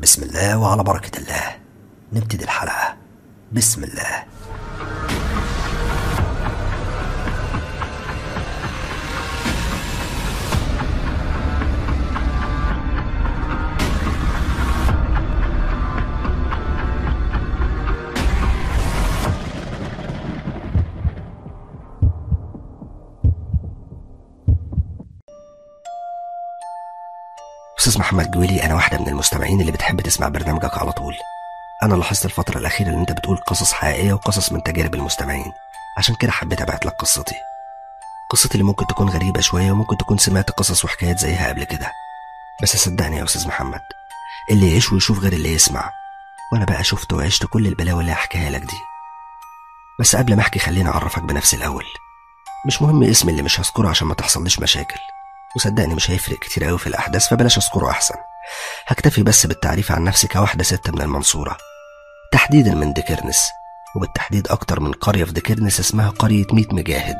بسم الله وعلى بركة الله نبتدي الحلقة بسم الله أستاذ محمد جويلي أنا واحدة من المستمعين اللي بتحب تسمع برنامجك على طول أنا لاحظت الفترة الأخيرة إن أنت بتقول قصص حقيقية وقصص من تجارب المستمعين عشان كده حبيت أبعت لك قصتي قصتي اللي ممكن تكون غريبة شوية وممكن تكون سمعت قصص وحكايات زيها قبل كده بس صدقني يا أستاذ محمد اللي يعيش ويشوف غير اللي يسمع وأنا بقى شفت وعشت كل البلاوي اللي هحكيها لك دي بس قبل ما أحكي خليني أعرفك بنفسي الأول مش مهم اسمي اللي مش هذكره عشان ما تحصليش مشاكل وصدقني مش هيفرق كتير قوي في الأحداث فبلاش أذكره أحسن هكتفي بس بالتعريف عن نفسي كواحدة ست من المنصورة تحديدا من ديكرنس وبالتحديد أكتر من قرية في ديكرنس اسمها قرية ميت مجاهد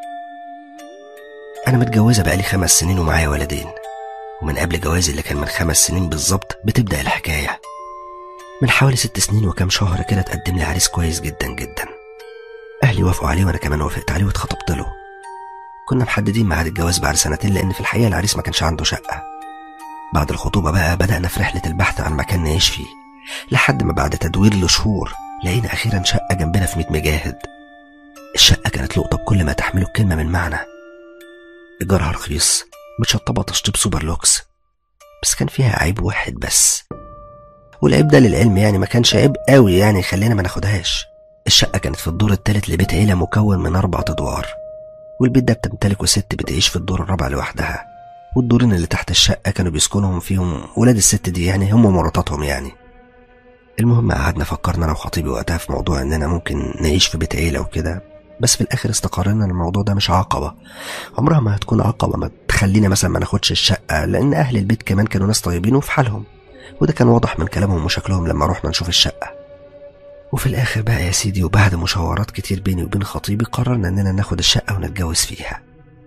أنا متجوزة بقالي خمس سنين ومعايا ولدين ومن قبل جوازي اللي كان من خمس سنين بالظبط بتبدأ الحكاية من حوالي ست سنين وكام شهر كده اتقدم لي عريس كويس جدا جدا أهلي وافقوا عليه وأنا كمان وافقت عليه واتخطبت له كنا محددين ميعاد الجواز بعد سنتين لأن في الحقيقة العريس ما كانش عنده شقة بعد الخطوبة بقى بدأنا في رحلة البحث عن مكان نعيش فيه لحد ما بعد تدوير لشهور لقينا أخيرا شقة جنبنا في ميت مجاهد الشقة كانت لقطة بكل ما تحمله الكلمة من معنى إيجارها رخيص متشطبة تشطيب سوبر لوكس بس كان فيها عيب واحد بس والعيب ده للعلم يعني ما كانش عيب قوي يعني يخلينا ما ناخدهاش الشقة كانت في الدور التالت لبيت عيلة مكون من أربع أدوار والبيت ده بتمتلكه ست بتعيش في الدور الرابع لوحدها والدورين اللي تحت الشقة كانوا بيسكنهم فيهم ولاد الست دي يعني هم مراتاتهم يعني المهم قعدنا فكرنا انا وخطيبي وقتها في موضوع اننا ممكن نعيش في بيت عيلة وكده بس في الاخر استقرينا ان الموضوع ده مش عقبة عمرها ما هتكون عقبة ما تخلينا مثلا ما ناخدش الشقة لان اهل البيت كمان كانوا ناس طيبين وفي حالهم وده كان واضح من كلامهم وشكلهم لما رحنا نشوف الشقة وفي الاخر بقى يا سيدي وبعد مشاورات كتير بيني وبين خطيبي قررنا اننا ناخد الشقة ونتجوز فيها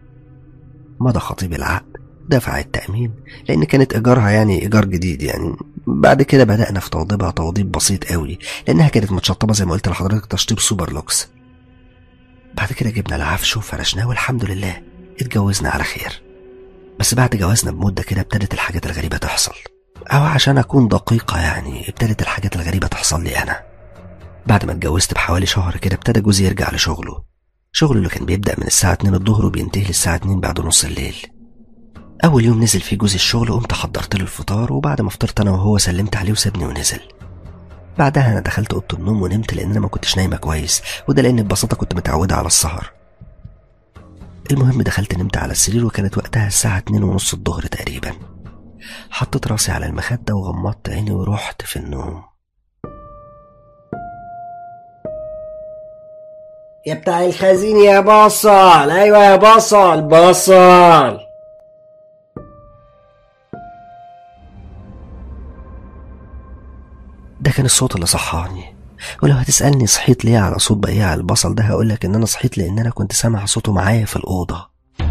مضى خطيبي العقد دفع التأمين لأن كانت إيجارها يعني إيجار جديد يعني بعد كده بدأنا في توضيبها توضيب بسيط قوي لأنها كانت متشطبة زي ما قلت لحضرتك تشطيب سوبر لوكس بعد كده جبنا العفش وفرشناه والحمد لله اتجوزنا على خير بس بعد جوازنا بمدة كده ابتدت الحاجات الغريبة تحصل أو عشان أكون دقيقة يعني ابتدت الحاجات الغريبة تحصل لي أنا بعد ما اتجوزت بحوالي شهر كده ابتدى جوزي يرجع لشغله شغله اللي كان بيبدأ من الساعة 2 الظهر وبينتهي للساعة 2 بعد نص الليل أول يوم نزل فيه جوزي الشغل قمت حضرت له الفطار وبعد ما فطرت أنا وهو سلمت عليه وسابني ونزل بعدها أنا دخلت أوضة النوم ونمت لأن أنا ما كنتش نايمة كويس وده لأن ببساطة كنت متعودة على السهر المهم دخلت نمت على السرير وكانت وقتها الساعة اتنين ونص الظهر تقريبا حطيت راسي على المخدة وغمضت عيني ورحت في النوم يا بتاع الخزين يا بصل ايوه يا بصل بصل ده كان الصوت اللي صحاني ولو هتسألني صحيت ليه على صوت بياع البصل ده هقولك إن أنا صحيت لأن أنا كنت سامع صوته معايا في الأوضة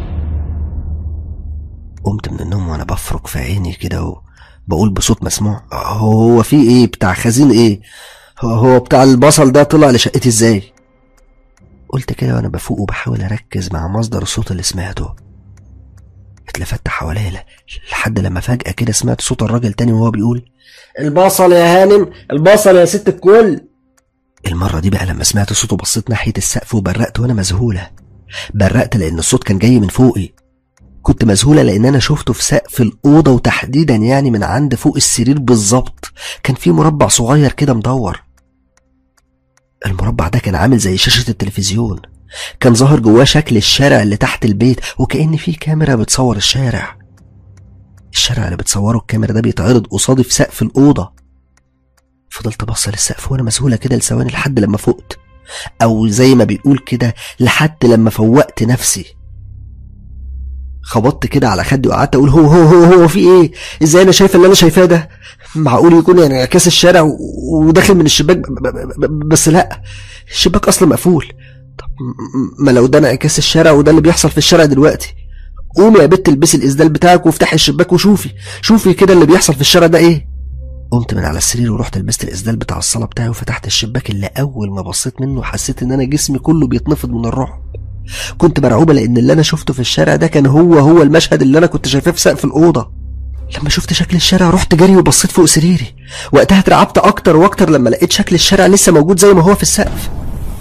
قمت من النوم وأنا بفرك في عيني كده وبقول بصوت مسموع هو في إيه بتاع خزين إيه هو- هو بتاع البصل ده طلع لشقتي إزاي قلت كده وأنا بفوق وبحاول أركز مع مصدر الصوت اللي سمعته اتلفت حواليا ل- لحد لما فجأة كده سمعت صوت الراجل تاني وهو بيقول البصل يا هانم البصل يا ست الكل المرة دي بقى لما سمعت صوته بصيت ناحية السقف وبرقت وأنا مذهولة برقت لأن الصوت كان جاي من فوقي كنت مذهولة لأن أنا شفته في سقف الأوضة وتحديدا يعني من عند فوق السرير بالظبط كان في مربع صغير كده مدور المربع ده كان عامل زي شاشة التلفزيون كان ظاهر جواه شكل الشارع اللي تحت البيت وكأن في كاميرا بتصور الشارع الشارع اللي بتصوره الكاميرا ده بيتعرض قصادي في سقف الأوضة فضلت بص للسقف وانا مذهوله كده لثواني لحد لما فقت او زي ما بيقول كده لحد لما فوقت نفسي خبطت كده على خدي وقعدت اقول هو هو هو هو في ايه ازاي انا شايف اللي انا شايفاه ده معقول يكون يعني انعكاس الشارع و- وداخل من الشباك ب- ب- ب- بس لا الشباك اصلا مقفول طب م- ما لو ده انعكاس الشارع وده اللي بيحصل في الشارع دلوقتي قومي يا بت البسي الاسدال بتاعك وافتحي الشباك وشوفي شوفي كده اللي بيحصل في الشارع ده ايه قمت من على السرير ورحت لبست الاسدال بتاع الصاله بتاعي وفتحت الشباك اللي اول ما بصيت منه حسيت ان انا جسمي كله بيتنفض من الرعب كنت مرعوبه لان اللي انا شفته في الشارع ده كان هو هو المشهد اللي انا كنت شايفاه في سقف الاوضه لما شفت شكل الشارع رحت جري وبصيت فوق سريري وقتها اترعبت اكتر واكتر لما لقيت شكل الشارع لسه موجود زي ما هو في السقف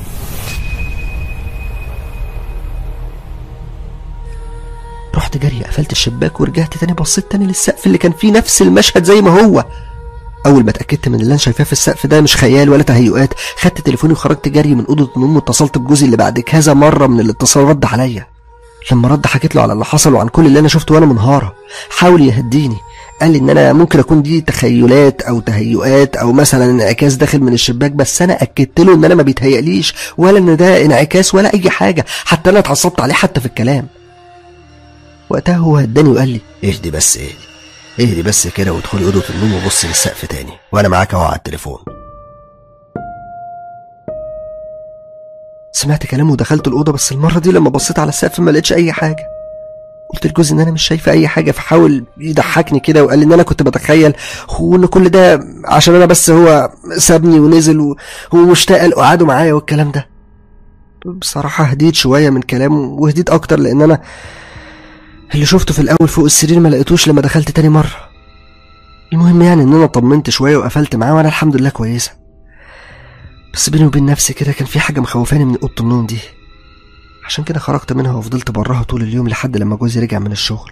رحت جري قفلت الشباك ورجعت تاني بصيت تاني للسقف اللي كان فيه نفس المشهد زي ما هو اول ما اتاكدت من اللي انا شايفاه في السقف ده مش خيال ولا تهيؤات خدت تليفوني وخرجت جري من اوضه النوم واتصلت بجوزي اللي بعد كذا مره من الاتصال رد عليا لما رد حكيت له على اللي حصل وعن كل اللي انا شفته وانا منهاره حاول يهديني قال لي ان انا ممكن اكون دي تخيلات او تهيؤات او مثلا انعكاس داخل من الشباك بس انا اكدت له ان انا ما بيتهيأليش ولا ان ده انعكاس ولا اي حاجه حتى انا اتعصبت عليه حتى في الكلام وقتها هو هداني وقال لي اهدي بس اهدي اهدي بس كده وادخلي اوضه النوم وبصي للسقف تاني وانا معاك اهو على التليفون سمعت كلامه ودخلت الاوضه بس المره دي لما بصيت على السقف ما لقيتش اي حاجه قلت لجوزي ان انا مش شايفه اي حاجه فحاول يضحكني كده وقال لي ان انا كنت بتخيل وان كل ده عشان انا بس هو سابني ونزل وهو مشتاق لقعاده معايا والكلام ده بصراحه هديت شويه من كلامه وهديت اكتر لان انا اللي شفته في الاول فوق السرير ما لقيتوش لما دخلت تاني مره المهم يعني ان انا طمنت شويه وقفلت معاه وانا الحمد لله كويسه بس بيني وبين نفسي كده كان في حاجه مخوفاني من اوضه النوم دي عشان كده خرجت منها وفضلت براها طول اليوم لحد لما جوزي رجع من الشغل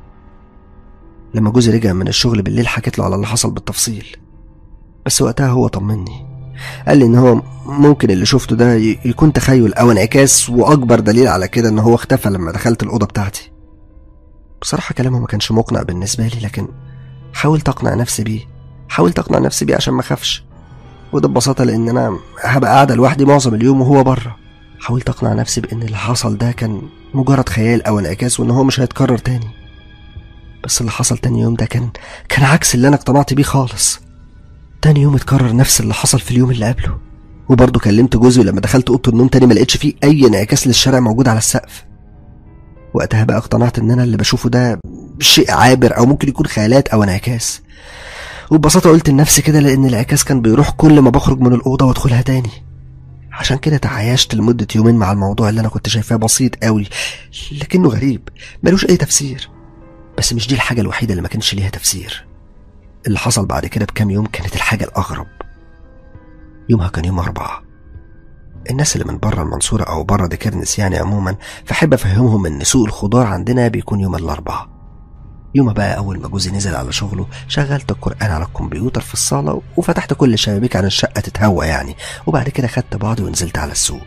لما جوزي رجع من الشغل بالليل حكيت له على اللي حصل بالتفصيل بس وقتها هو طمني قال لي ان هو ممكن اللي شفته ده ي- يكون تخيل او انعكاس واكبر دليل على كده ان هو اختفى لما دخلت الاوضه بتاعتي بصراحه كلامه ما كانش مقنع بالنسبه لي لكن حاولت اقنع نفسي بيه حاولت اقنع نفسي بيه عشان ما اخافش وده ببساطه لان انا هبقى قاعده لوحدي معظم اليوم وهو بره حاولت اقنع نفسي بان اللي حصل ده كان مجرد خيال او انعكاس وان هو مش هيتكرر تاني بس اللي حصل تاني يوم ده كان كان عكس اللي انا اقتنعت بيه خالص تاني يوم اتكرر نفس اللي حصل في اليوم اللي قبله وبرضه كلمت جوزي ولما دخلت اوضه النوم تاني ما لقيتش فيه اي انعكاس للشارع موجود على السقف وقتها بقى اقتنعت ان انا اللي بشوفه ده شيء عابر او ممكن يكون خيالات او انعكاس وببساطه قلت لنفسي كده لان الانعكاس كان بيروح كل ما بخرج من الاوضه وادخلها تاني عشان كده تعايشت لمدة يومين مع الموضوع اللي أنا كنت شايفاه بسيط قوي لكنه غريب ملوش أي تفسير بس مش دي الحاجة الوحيدة اللي ما كانش ليها تفسير اللي حصل بعد كده بكام يوم كانت الحاجة الأغرب يومها كان يوم أربعة الناس اللي من بره المنصورة أو بره ديكرنس يعني عموما فأحب أفهمهم إن سوق الخضار عندنا بيكون يوم الأربعاء يوم بقى أول ما جوزي نزل على شغله شغلت القرآن على الكمبيوتر في الصالة وفتحت كل الشبابيك عن الشقة تتهوى يعني وبعد كده خدت بعضي ونزلت على السوق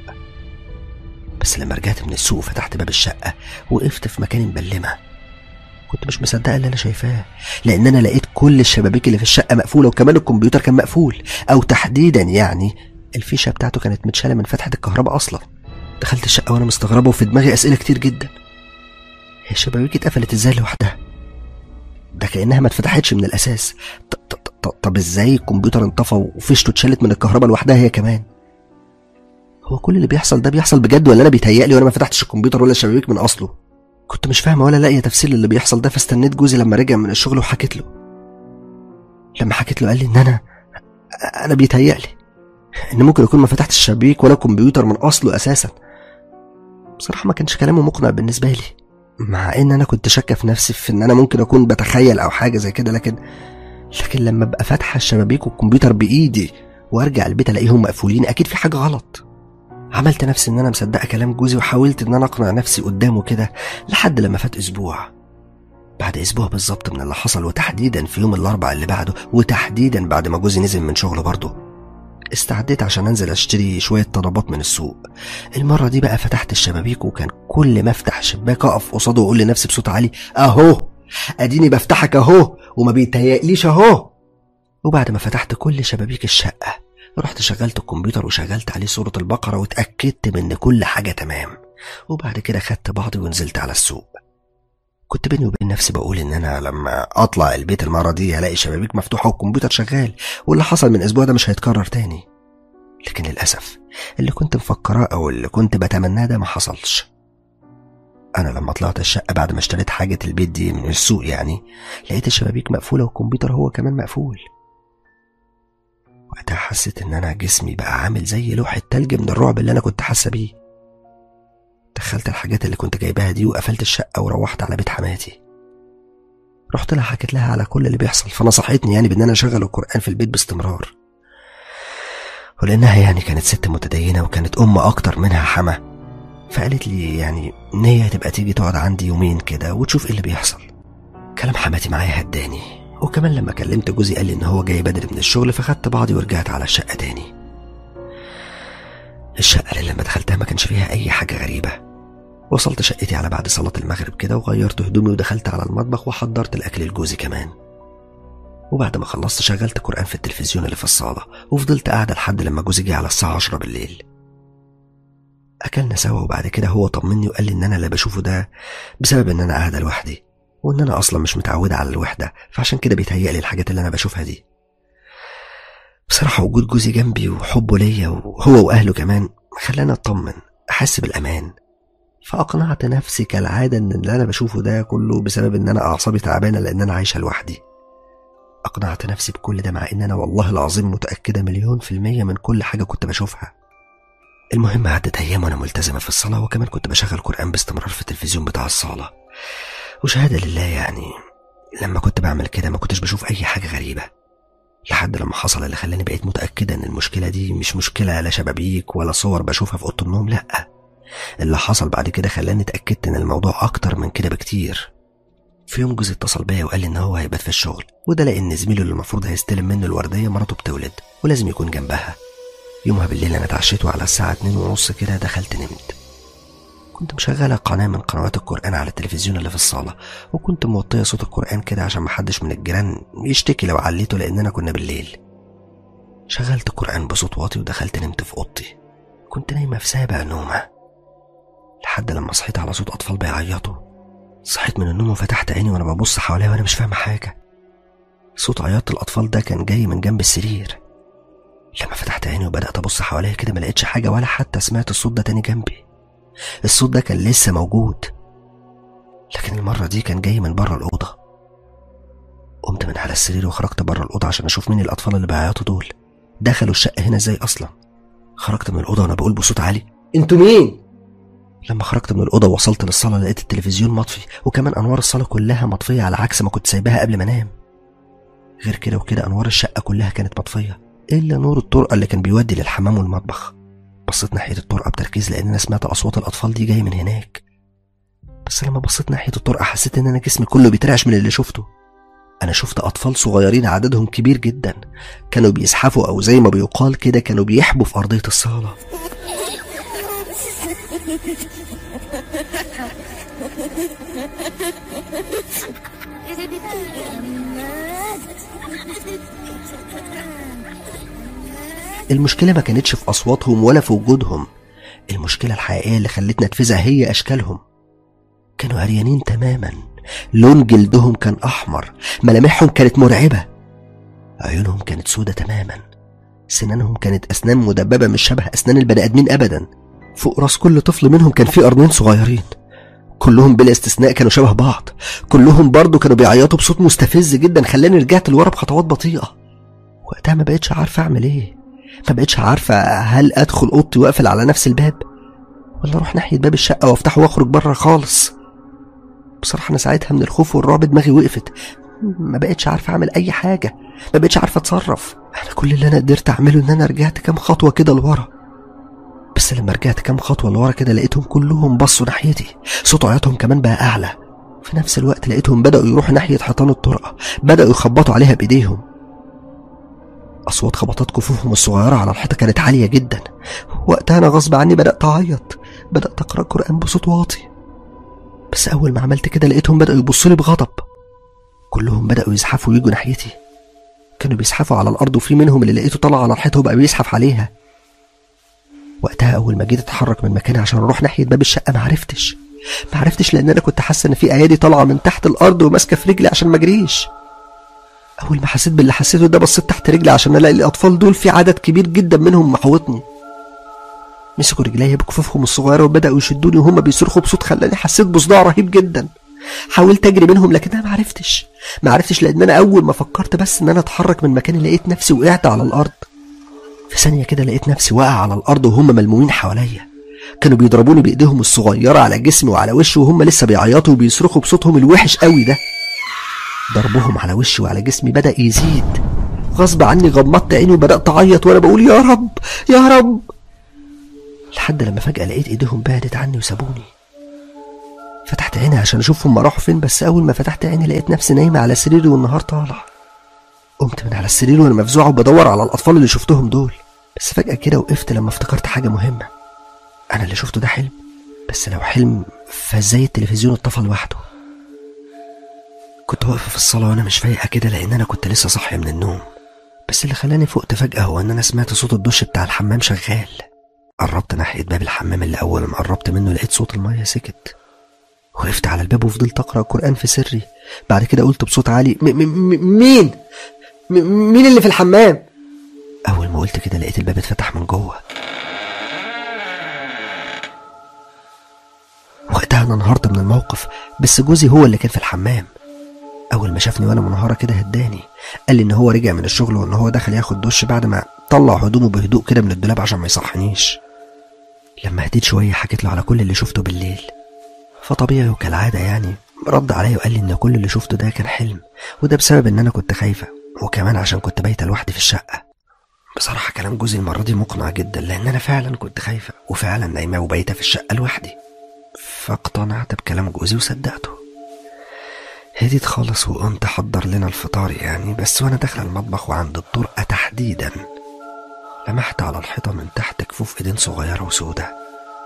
بس لما رجعت من السوق وفتحت باب الشقة وقفت في مكان مبلمة كنت مش مصدقة اللي أنا شايفاه لأن أنا لقيت كل الشبابيك اللي في الشقة مقفولة وكمان الكمبيوتر كان مقفول أو تحديدا يعني الفيشة بتاعته كانت متشالة من فتحة الكهرباء أصلا دخلت الشقة وأنا مستغربة وفي دماغي أسئلة كتير جدا هي الشبابيك اتقفلت ازاي لوحدها ده كأنها ما اتفتحتش من الأساس ط- ط- ط- طب ازاي الكمبيوتر انطفى وفيشته اتشالت من الكهرباء لوحدها هي كمان هو كل اللي بيحصل ده بيحصل بجد ولا انا بيتهيألي وانا ما فتحتش الكمبيوتر ولا الشبابيك من اصله كنت مش فاهمه ولا لاقيه تفسير للي بيحصل ده فاستنيت جوزي لما رجع من الشغل وحكيت له لما حكيت له قال لي ان انا انا بيتهيألي ان ممكن اكون ما فتحتش الشبابيك ولا الكمبيوتر من اصله اساسا بصراحه ما كانش كلامه مقنع بالنسبه لي مع ان انا كنت شاكه في نفسي في ان انا ممكن اكون بتخيل او حاجه زي كده لكن لكن لما ابقى فاتحه الشبابيك والكمبيوتر بايدي وارجع البيت الاقيهم مقفولين اكيد في حاجه غلط عملت نفسي ان انا مصدقه كلام جوزي وحاولت ان انا اقنع نفسي قدامه كده لحد لما فات اسبوع بعد اسبوع بالظبط من اللي حصل وتحديدا في يوم الاربع اللي بعده وتحديدا بعد ما جوزي نزل من شغله برضه استعديت عشان انزل اشتري شويه طلبات من السوق المره دي بقى فتحت الشبابيك وكان كل ما افتح شباك اقف قصاده واقول لنفسي بصوت عالي اهو اديني بفتحك اهو وما بيتهيأليش اهو وبعد ما فتحت كل شبابيك الشقه رحت شغلت الكمبيوتر وشغلت عليه صورة البقرة واتأكدت من إن كل حاجة تمام وبعد كده خدت بعضي ونزلت على السوق كنت بيني وبين نفسي بقول إن أنا لما أطلع البيت المرة دي هلاقي شبابيك مفتوحة والكمبيوتر شغال واللي حصل من أسبوع ده مش هيتكرر تاني لكن للأسف اللي كنت مفكراه أو اللي كنت بتمناه ده ما حصلش أنا لما طلعت الشقة بعد ما اشتريت حاجة البيت دي من السوق يعني لقيت الشبابيك مقفولة والكمبيوتر هو كمان مقفول وقتها حسيت ان انا جسمي بقى عامل زي لوح التلج من الرعب اللي انا كنت حاسه بيه دخلت الحاجات اللي كنت جايباها دي وقفلت الشقه وروحت على بيت حماتي رحت لها حكيت لها على كل اللي بيحصل فنصحتني يعني بان انا اشغل القران في البيت باستمرار ولانها يعني كانت ست متدينه وكانت ام اكتر منها حما فقالت لي يعني ان هي تبقى تيجي تقعد عندي يومين كده وتشوف ايه اللي بيحصل كلام حماتي معايا هداني وكمان لما كلمت جوزي قال لي ان هو جاي بدري من الشغل فخدت بعضي ورجعت على الشقه تاني الشقه اللي لما دخلتها ما كانش فيها اي حاجه غريبه وصلت شقتي على بعد صلاة المغرب كده وغيرت هدومي ودخلت على المطبخ وحضرت الأكل لجوزي كمان وبعد ما خلصت شغلت قرآن في التلفزيون اللي في الصالة وفضلت قاعدة لحد لما جوزي جه على الساعة عشرة بالليل أكلنا سوا وبعد كده هو طمني وقال لي إن أنا اللي بشوفه ده بسبب إن أنا قاعدة لوحدي وإن أنا أصلا مش متعودة على الوحدة فعشان كده بيتهيألي الحاجات اللي أنا بشوفها دي بصراحة وجود جوزي جنبي وحبه ليا وهو وأهله كمان خلاني أطمن أحس بالأمان فأقنعت نفسي كالعادة إن اللي أنا بشوفه ده كله بسبب إن أنا أعصابي تعبانة لأن أنا عايشة لوحدي أقنعت نفسي بكل ده مع إن أنا والله العظيم متأكدة مليون في المية من كل حاجة كنت بشوفها المهم عدت أيام وأنا ملتزمة في الصلاة وكمان كنت بشغل قرآن باستمرار في التلفزيون بتاع الصالة وشهادة لله يعني لما كنت بعمل كده ما كنتش بشوف أي حاجة غريبة لحد لما حصل اللي خلاني بقيت متأكدة إن المشكلة دي مش مشكلة لا شبابيك ولا صور بشوفها في أوضة النوم لأ اللي حصل بعد كده خلاني اتأكدت إن الموضوع أكتر من كده بكتير في يوم جوزي اتصل بيا وقال لي إن هو هيبات في الشغل وده لأن زميله اللي المفروض هيستلم منه الوردية مراته بتولد ولازم يكون جنبها يومها بالليل أنا اتعشيت وعلى الساعة اتنين ونص كده دخلت نمت كنت مشغلة قناة من قنوات القرآن على التلفزيون اللي في الصالة وكنت موطية صوت القرآن كده عشان محدش من الجيران يشتكي لو عليته لأننا كنا بالليل شغلت القرآن بصوت واطي ودخلت نمت في أوضتي كنت نايمة في سابع نومة لحد لما صحيت على صوت أطفال بيعيطوا صحيت من النوم وفتحت عيني وأنا ببص حواليا وأنا مش فاهمة حاجة صوت عياط الأطفال ده كان جاي من جنب السرير لما فتحت عيني وبدأت أبص حواليا كده ما لقيتش حاجة ولا حتى سمعت الصوت ده تاني جنبي الصوت ده كان لسه موجود لكن المرة دي كان جاي من بره الأوضة قمت من على السرير وخرجت بره الأوضة عشان أشوف مين الأطفال اللي بيعيطوا دول دخلوا الشقة هنا ازاي أصلا خرجت من الأوضة وأنا بقول بصوت عالي انتوا مين لما خرجت من الأوضة ووصلت للصالة لقيت التلفزيون مطفي وكمان أنوار الصالة كلها مطفية على عكس ما كنت سايباها قبل ما أنام غير كده وكده أنوار الشقة كلها كانت مطفية إلا نور الطرقة اللي كان بيودي للحمام والمطبخ بصيت ناحية الطرقة بتركيز لأن أنا سمعت أصوات الأطفال دي جاية من هناك بس لما بصيت ناحية الطرقة حسيت إن أنا جسمي كله بيترعش من اللي شفته أنا شفت أطفال صغيرين عددهم كبير جدا كانوا بيزحفوا أو زي ما بيقال كده كانوا بيحبوا في أرضية الصالة المشكلة ما كانتش في أصواتهم ولا في وجودهم المشكلة الحقيقية اللي خلتنا اتفزع هي أشكالهم كانوا عريانين تماما لون جلدهم كان أحمر ملامحهم كانت مرعبة عيونهم كانت سودة تماما سنانهم كانت أسنان مدببة مش شبه أسنان البني آدمين أبدا فوق راس كل طفل منهم كان في قرنين صغيرين كلهم بلا استثناء كانوا شبه بعض كلهم برضه كانوا بيعيطوا بصوت مستفز جدا خلاني رجعت لورا بخطوات بطيئة وقتها ما بقتش عارفة أعمل إيه ما بقتش عارفة هل أدخل أوضتي وأقفل على نفس الباب ولا أروح ناحية باب الشقة وأفتحه وأخرج بره خالص بصراحة أنا ساعتها من الخوف والرعب دماغي وقفت ما بقتش عارفة أعمل أي حاجة ما بقتش عارفة أتصرف أنا كل اللي أنا قدرت أعمله إن أنا رجعت كام خطوة كده لورا بس لما رجعت كام خطوة لورا كده لقيتهم كلهم بصوا ناحيتي صوت عياطهم كمان بقى أعلى في نفس الوقت لقيتهم بدأوا يروحوا ناحية حيطان الطرقة بدأوا يخبطوا عليها بإيديهم أصوات خبطات كفوفهم الصغيرة على الحيطة كانت عالية جدا وقتها أنا غصب عني بدأت أعيط بدأت أقرأ قرآن بصوت واطي بس أول ما عملت كده لقيتهم بدأوا يبصوا لي بغضب كلهم بدأوا يزحفوا ويجوا ناحيتي كانوا بيزحفوا على الأرض وفي منهم اللي لقيته طلع على الحيطة وبقى بيزحف عليها وقتها أول ما جيت أتحرك من مكاني عشان أروح ناحية باب الشقة معرفتش معرفتش لأن أنا كنت حاسة إن في أيادي طالعة من تحت الأرض وماسكة في رجلي عشان ما أجريش أول ما حسيت باللي حسيته ده بصيت تحت رجلي عشان ألاقي الأطفال دول في عدد كبير جدا منهم محوطني مسكوا رجليا بكفوفهم الصغيرة وبدأوا يشدوني وهم بيصرخوا بصوت خلاني حسيت بصداع رهيب جدا حاولت اجري منهم لكن انا معرفتش معرفتش لان انا اول ما فكرت بس ان انا اتحرك من مكاني لقيت نفسي وقعت على الارض في ثانية كده لقيت نفسي واقع على الأرض وهم ملمومين حواليا كانوا بيضربوني بإيديهم الصغيرة على جسمي وعلى وشي وهم لسه بيعيطوا وبيصرخوا بصوتهم الوحش قوي ده ضربهم على وشي وعلى جسمي بدأ يزيد غصب عني غمضت عيني وبدأت أعيط وأنا بقول يا رب يا رب لحد لما فجأة لقيت إيديهم بعدت عني وسابوني فتحت عيني عشان أشوف هما راحوا فين بس أول ما فتحت عيني لقيت نفسي نايمة على سريري والنهار طالع قمت من على السرير وأنا مفزوعة وبدور على الأطفال اللي شفتهم دول بس فجأة كده وقفت لما افتكرت حاجة مهمة أنا اللي شفته ده حلم بس لو حلم فازاي التلفزيون اتطفى لوحده كنت واقفة في الصالة وأنا مش فايقة كده لأن أنا كنت لسه صاحية من النوم بس اللي خلاني فقت فجأة هو إن أنا سمعت صوت الدش بتاع الحمام شغال قربت ناحية باب الحمام اللي أول ما قربت منه لقيت صوت المية سكت وقفت على الباب وفضلت أقرأ قرآن في سري بعد كده قلت بصوت عالي م- م- م- مين؟ م- مين اللي في الحمام؟ أول ما قلت كده لقيت الباب اتفتح من جوه وقتها أنا انهارت من الموقف بس جوزي هو اللي كان في الحمام أول ما شافني وأنا منهارة كده هداني قال لي إن هو رجع من الشغل وإن هو دخل ياخد دش بعد ما طلع هدومه بهدوء كده من الدولاب عشان ما يصحنيش لما هديت شوية حكيت له على كل اللي شفته بالليل فطبيعي وكالعادة يعني رد عليا وقال لي إن كل اللي شفته ده كان حلم وده بسبب إن أنا كنت خايفة وكمان عشان كنت بايتة لوحدي في الشقة بصراحة كلام جوزي المرة دي مقنع جدا لأن أنا فعلا كنت خايفة وفعلا نايمة وبايتة في الشقة لوحدي فاقتنعت بكلام جوزي وصدقته هديت خالص وقمت أحضر لنا الفطار يعني بس وأنا داخلة المطبخ وعند الطرقة تحديدا لمحت على الحيطة من تحت كفوف إيدين صغيرة وسودة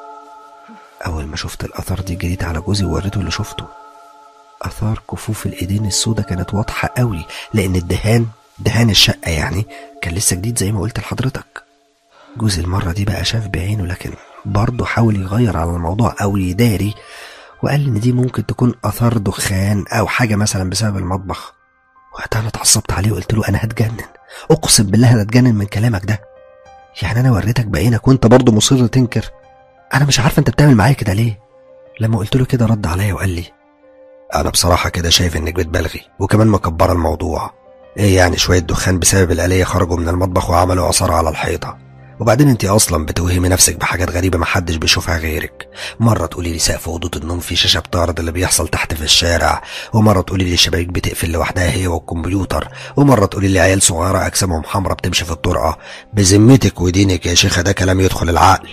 أول ما شفت الآثار دي جريت على جوزي ووريته اللي شفته آثار كفوف الإيدين السودة كانت واضحة قوي لأن الدهان دهان الشقة يعني كان لسه جديد زي ما قلت لحضرتك جوزي المرة دي بقى شاف بعينه لكن برضه حاول يغير على الموضوع أو يداري وقال لي إن دي ممكن تكون آثار دخان أو حاجة مثلا بسبب المطبخ وقتها أنا اتعصبت عليه وقلت له أنا هتجنن أقسم بالله أنا هتجنن من كلامك ده يعني أنا وريتك بعينك وأنت برضه مصر تنكر أنا مش عارفة أنت بتعمل معايا كده ليه لما قلت له كده رد عليا وقال لي أنا بصراحة كده شايف إنك بتبالغي وكمان مكبرة الموضوع إيه يعني شوية دخان بسبب الآلية خرجوا من المطبخ وعملوا آثار على الحيطة وبعدين انت اصلا بتوهمي نفسك بحاجات غريبه محدش بيشوفها غيرك مره تقولي لي سقف اوضه النوم في شاشه بتعرض اللي بيحصل تحت في الشارع ومره تقولي لي الشبابيك بتقفل لوحدها هي والكمبيوتر ومره تقولي لي عيال صغيره اجسامهم حمراء بتمشي في الطرقه بذمتك ودينك يا شيخه ده كلام يدخل العقل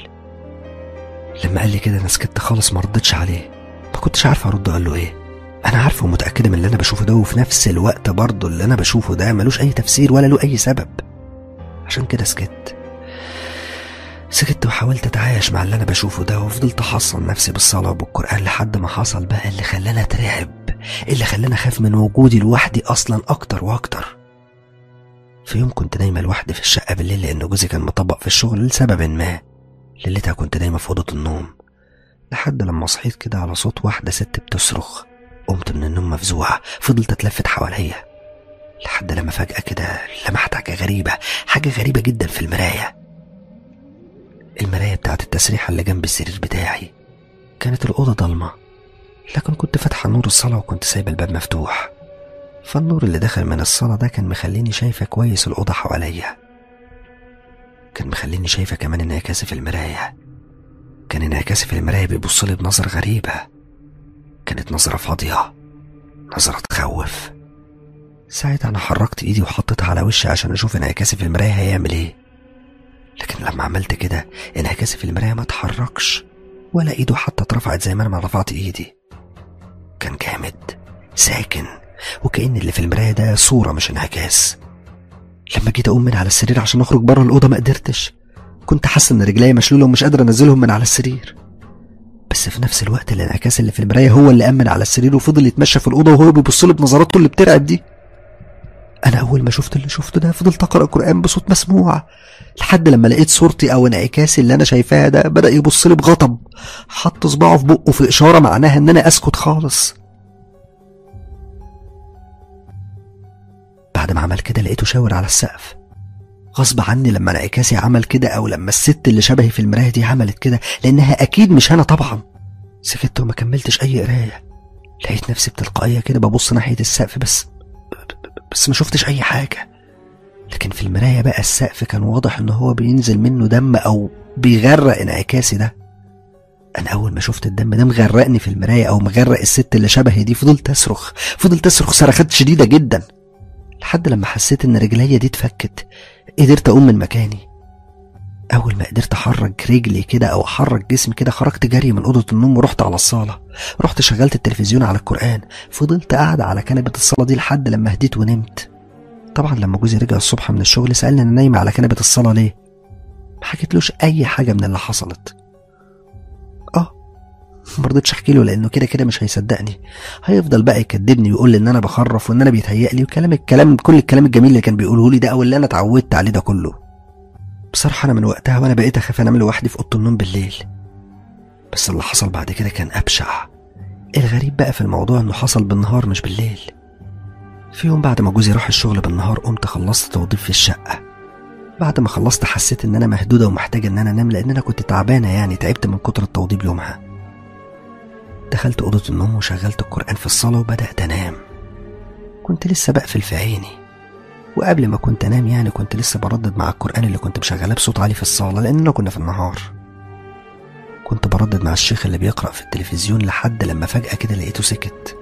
لما قال لي كده انا سكت خالص ما ردتش عليه ما كنتش عارفه ارد اقول له ايه انا عارفه ومتاكده من اللي انا بشوفه ده وفي نفس الوقت برضه اللي انا بشوفه ده ملوش اي تفسير ولا له اي سبب عشان كده سكت سكت وحاولت اتعايش مع اللي انا بشوفه ده وفضلت احصن نفسي بالصلاه وبالقران لحد ما حصل بقى اللي خلاني اترعب اللي خلاني اخاف من وجودي لوحدي اصلا اكتر واكتر في يوم كنت نايمه لوحدي في الشقه بالليل لان جوزي كان مطبق في الشغل لسبب ما ليلتها كنت نايمه في اوضه النوم لحد لما صحيت كده على صوت واحده ست بتصرخ قمت من النوم مفزوعه فضلت اتلفت حواليا لحد لما فجاه كده لمحت حاجه غريبه حاجه غريبه جدا في المرايه المراية بتاعت التسريحة اللي جنب السرير بتاعي كانت الأوضة ضلمة لكن كنت فاتحة نور الصالة وكنت سايبة الباب مفتوح فالنور اللي دخل من الصالة ده كان مخليني شايفة كويس الأوضة حواليا كان مخليني شايفة كمان انعكاسي في المراية كان انعكاسي في المراية بيبصلي بنظرة غريبة كانت نظرة فاضية نظرة تخوف ساعتها أنا حركت إيدي وحطيتها على وشي عشان أشوف انعكاسي في المراية هيعمل إيه لكن لما عملت كده انعكاسي في المراية ما اتحركش ولا ايده حتى اترفعت زي ما انا ما رفعت ايدي كان جامد ساكن وكأن اللي في المراية ده صورة مش انعكاس لما جيت اقوم من على السرير عشان اخرج بره الأوضة ما قدرتش كنت حاسة ان رجليا مشلولة ومش قادر انزلهم من على السرير بس في نفس الوقت الانعكاس اللي في المراية هو اللي أمن على السرير وفضل يتمشى في الأوضة وهو بيبص لي بنظراته اللي بترعب دي أنا أول ما شفت اللي شفته ده فضلت أقرأ قرآن بصوت مسموع لحد لما لقيت صورتي أو انعكاسي اللي أنا شايفاها ده بدأ يبص لي بغضب حط صباعه في بقه في إشارة معناها إن أنا أسكت خالص بعد ما عمل كده لقيته شاور على السقف غصب عني لما انعكاسي عمل كده أو لما الست اللي شبهي في المراية دي عملت كده لأنها أكيد مش أنا طبعا سكت وما كملتش أي قراية لقيت نفسي بتلقائية كده ببص ناحية السقف بس بس ما شفتش أي حاجة لكن في المراية بقى السقف كان واضح ان هو بينزل منه دم او بيغرق انعكاسي ده انا اول ما شفت الدم ده مغرقني في المراية او مغرق الست اللي شبهي دي فضلت اصرخ فضلت اصرخ صرخات شديدة جدا لحد لما حسيت ان رجليا دي اتفكت قدرت اقوم من مكاني اول ما قدرت احرك رجلي كده او احرك جسمي كده خرجت جري من اوضه النوم ورحت على الصاله رحت شغلت التلفزيون على القران فضلت قاعده على كنبه الصاله دي لحد لما هديت ونمت طبعا لما جوزي رجع الصبح من الشغل سالني انا نايمه على كنبه الصاله ليه ما حكيتلوش اي حاجه من اللي حصلت اه ما رضيتش احكي له لانه كده كده مش هيصدقني هيفضل بقى يكذبني ويقول لي ان انا بخرف وان انا بيتهيأ لي وكلام الكلام كل الكلام الجميل اللي كان بيقوله لي ده او اللي انا اتعودت عليه ده كله بصراحة أنا من وقتها وأنا بقيت أخاف أنام لوحدي في أوضة النوم بالليل بس اللي حصل بعد كده كان أبشع الغريب بقى في الموضوع إنه حصل بالنهار مش بالليل في يوم بعد ما جوزي راح الشغل بالنهار قمت خلصت توضيب في الشقة بعد ما خلصت حسيت إن أنا مهدودة ومحتاجة إن أنا أنام لأن أنا كنت تعبانة يعني تعبت من كتر التوضيب يومها دخلت أوضة النوم وشغلت القرآن في الصالة وبدأت أنام كنت لسه بقفل في عيني وقبل ما كنت انام يعني كنت لسه بردد مع القران اللي كنت مشغلاه بصوت عالي في الصاله لاننا كنا في النهار كنت بردد مع الشيخ اللي بيقرا في التلفزيون لحد لما فجاه كده لقيته سكت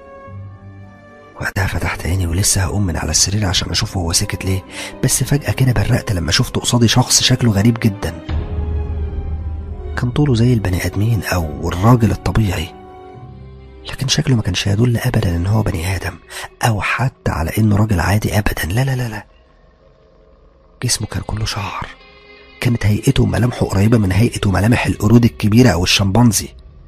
وقتها فتحت عيني ولسه هقوم من على السرير عشان اشوفه هو سكت ليه بس فجاه كده برقت لما شفت قصادي شخص شكله غريب جدا كان طوله زي البني ادمين او الراجل الطبيعي لكن شكله ما كانش يدل ابدا ان هو بني ادم او حتى على انه راجل عادي ابدا لا لا لا لا جسمه كان كله شعر كانت هيئته وملامحه قريبة من هيئة وملامح القرود الكبيرة أو الشمبانزي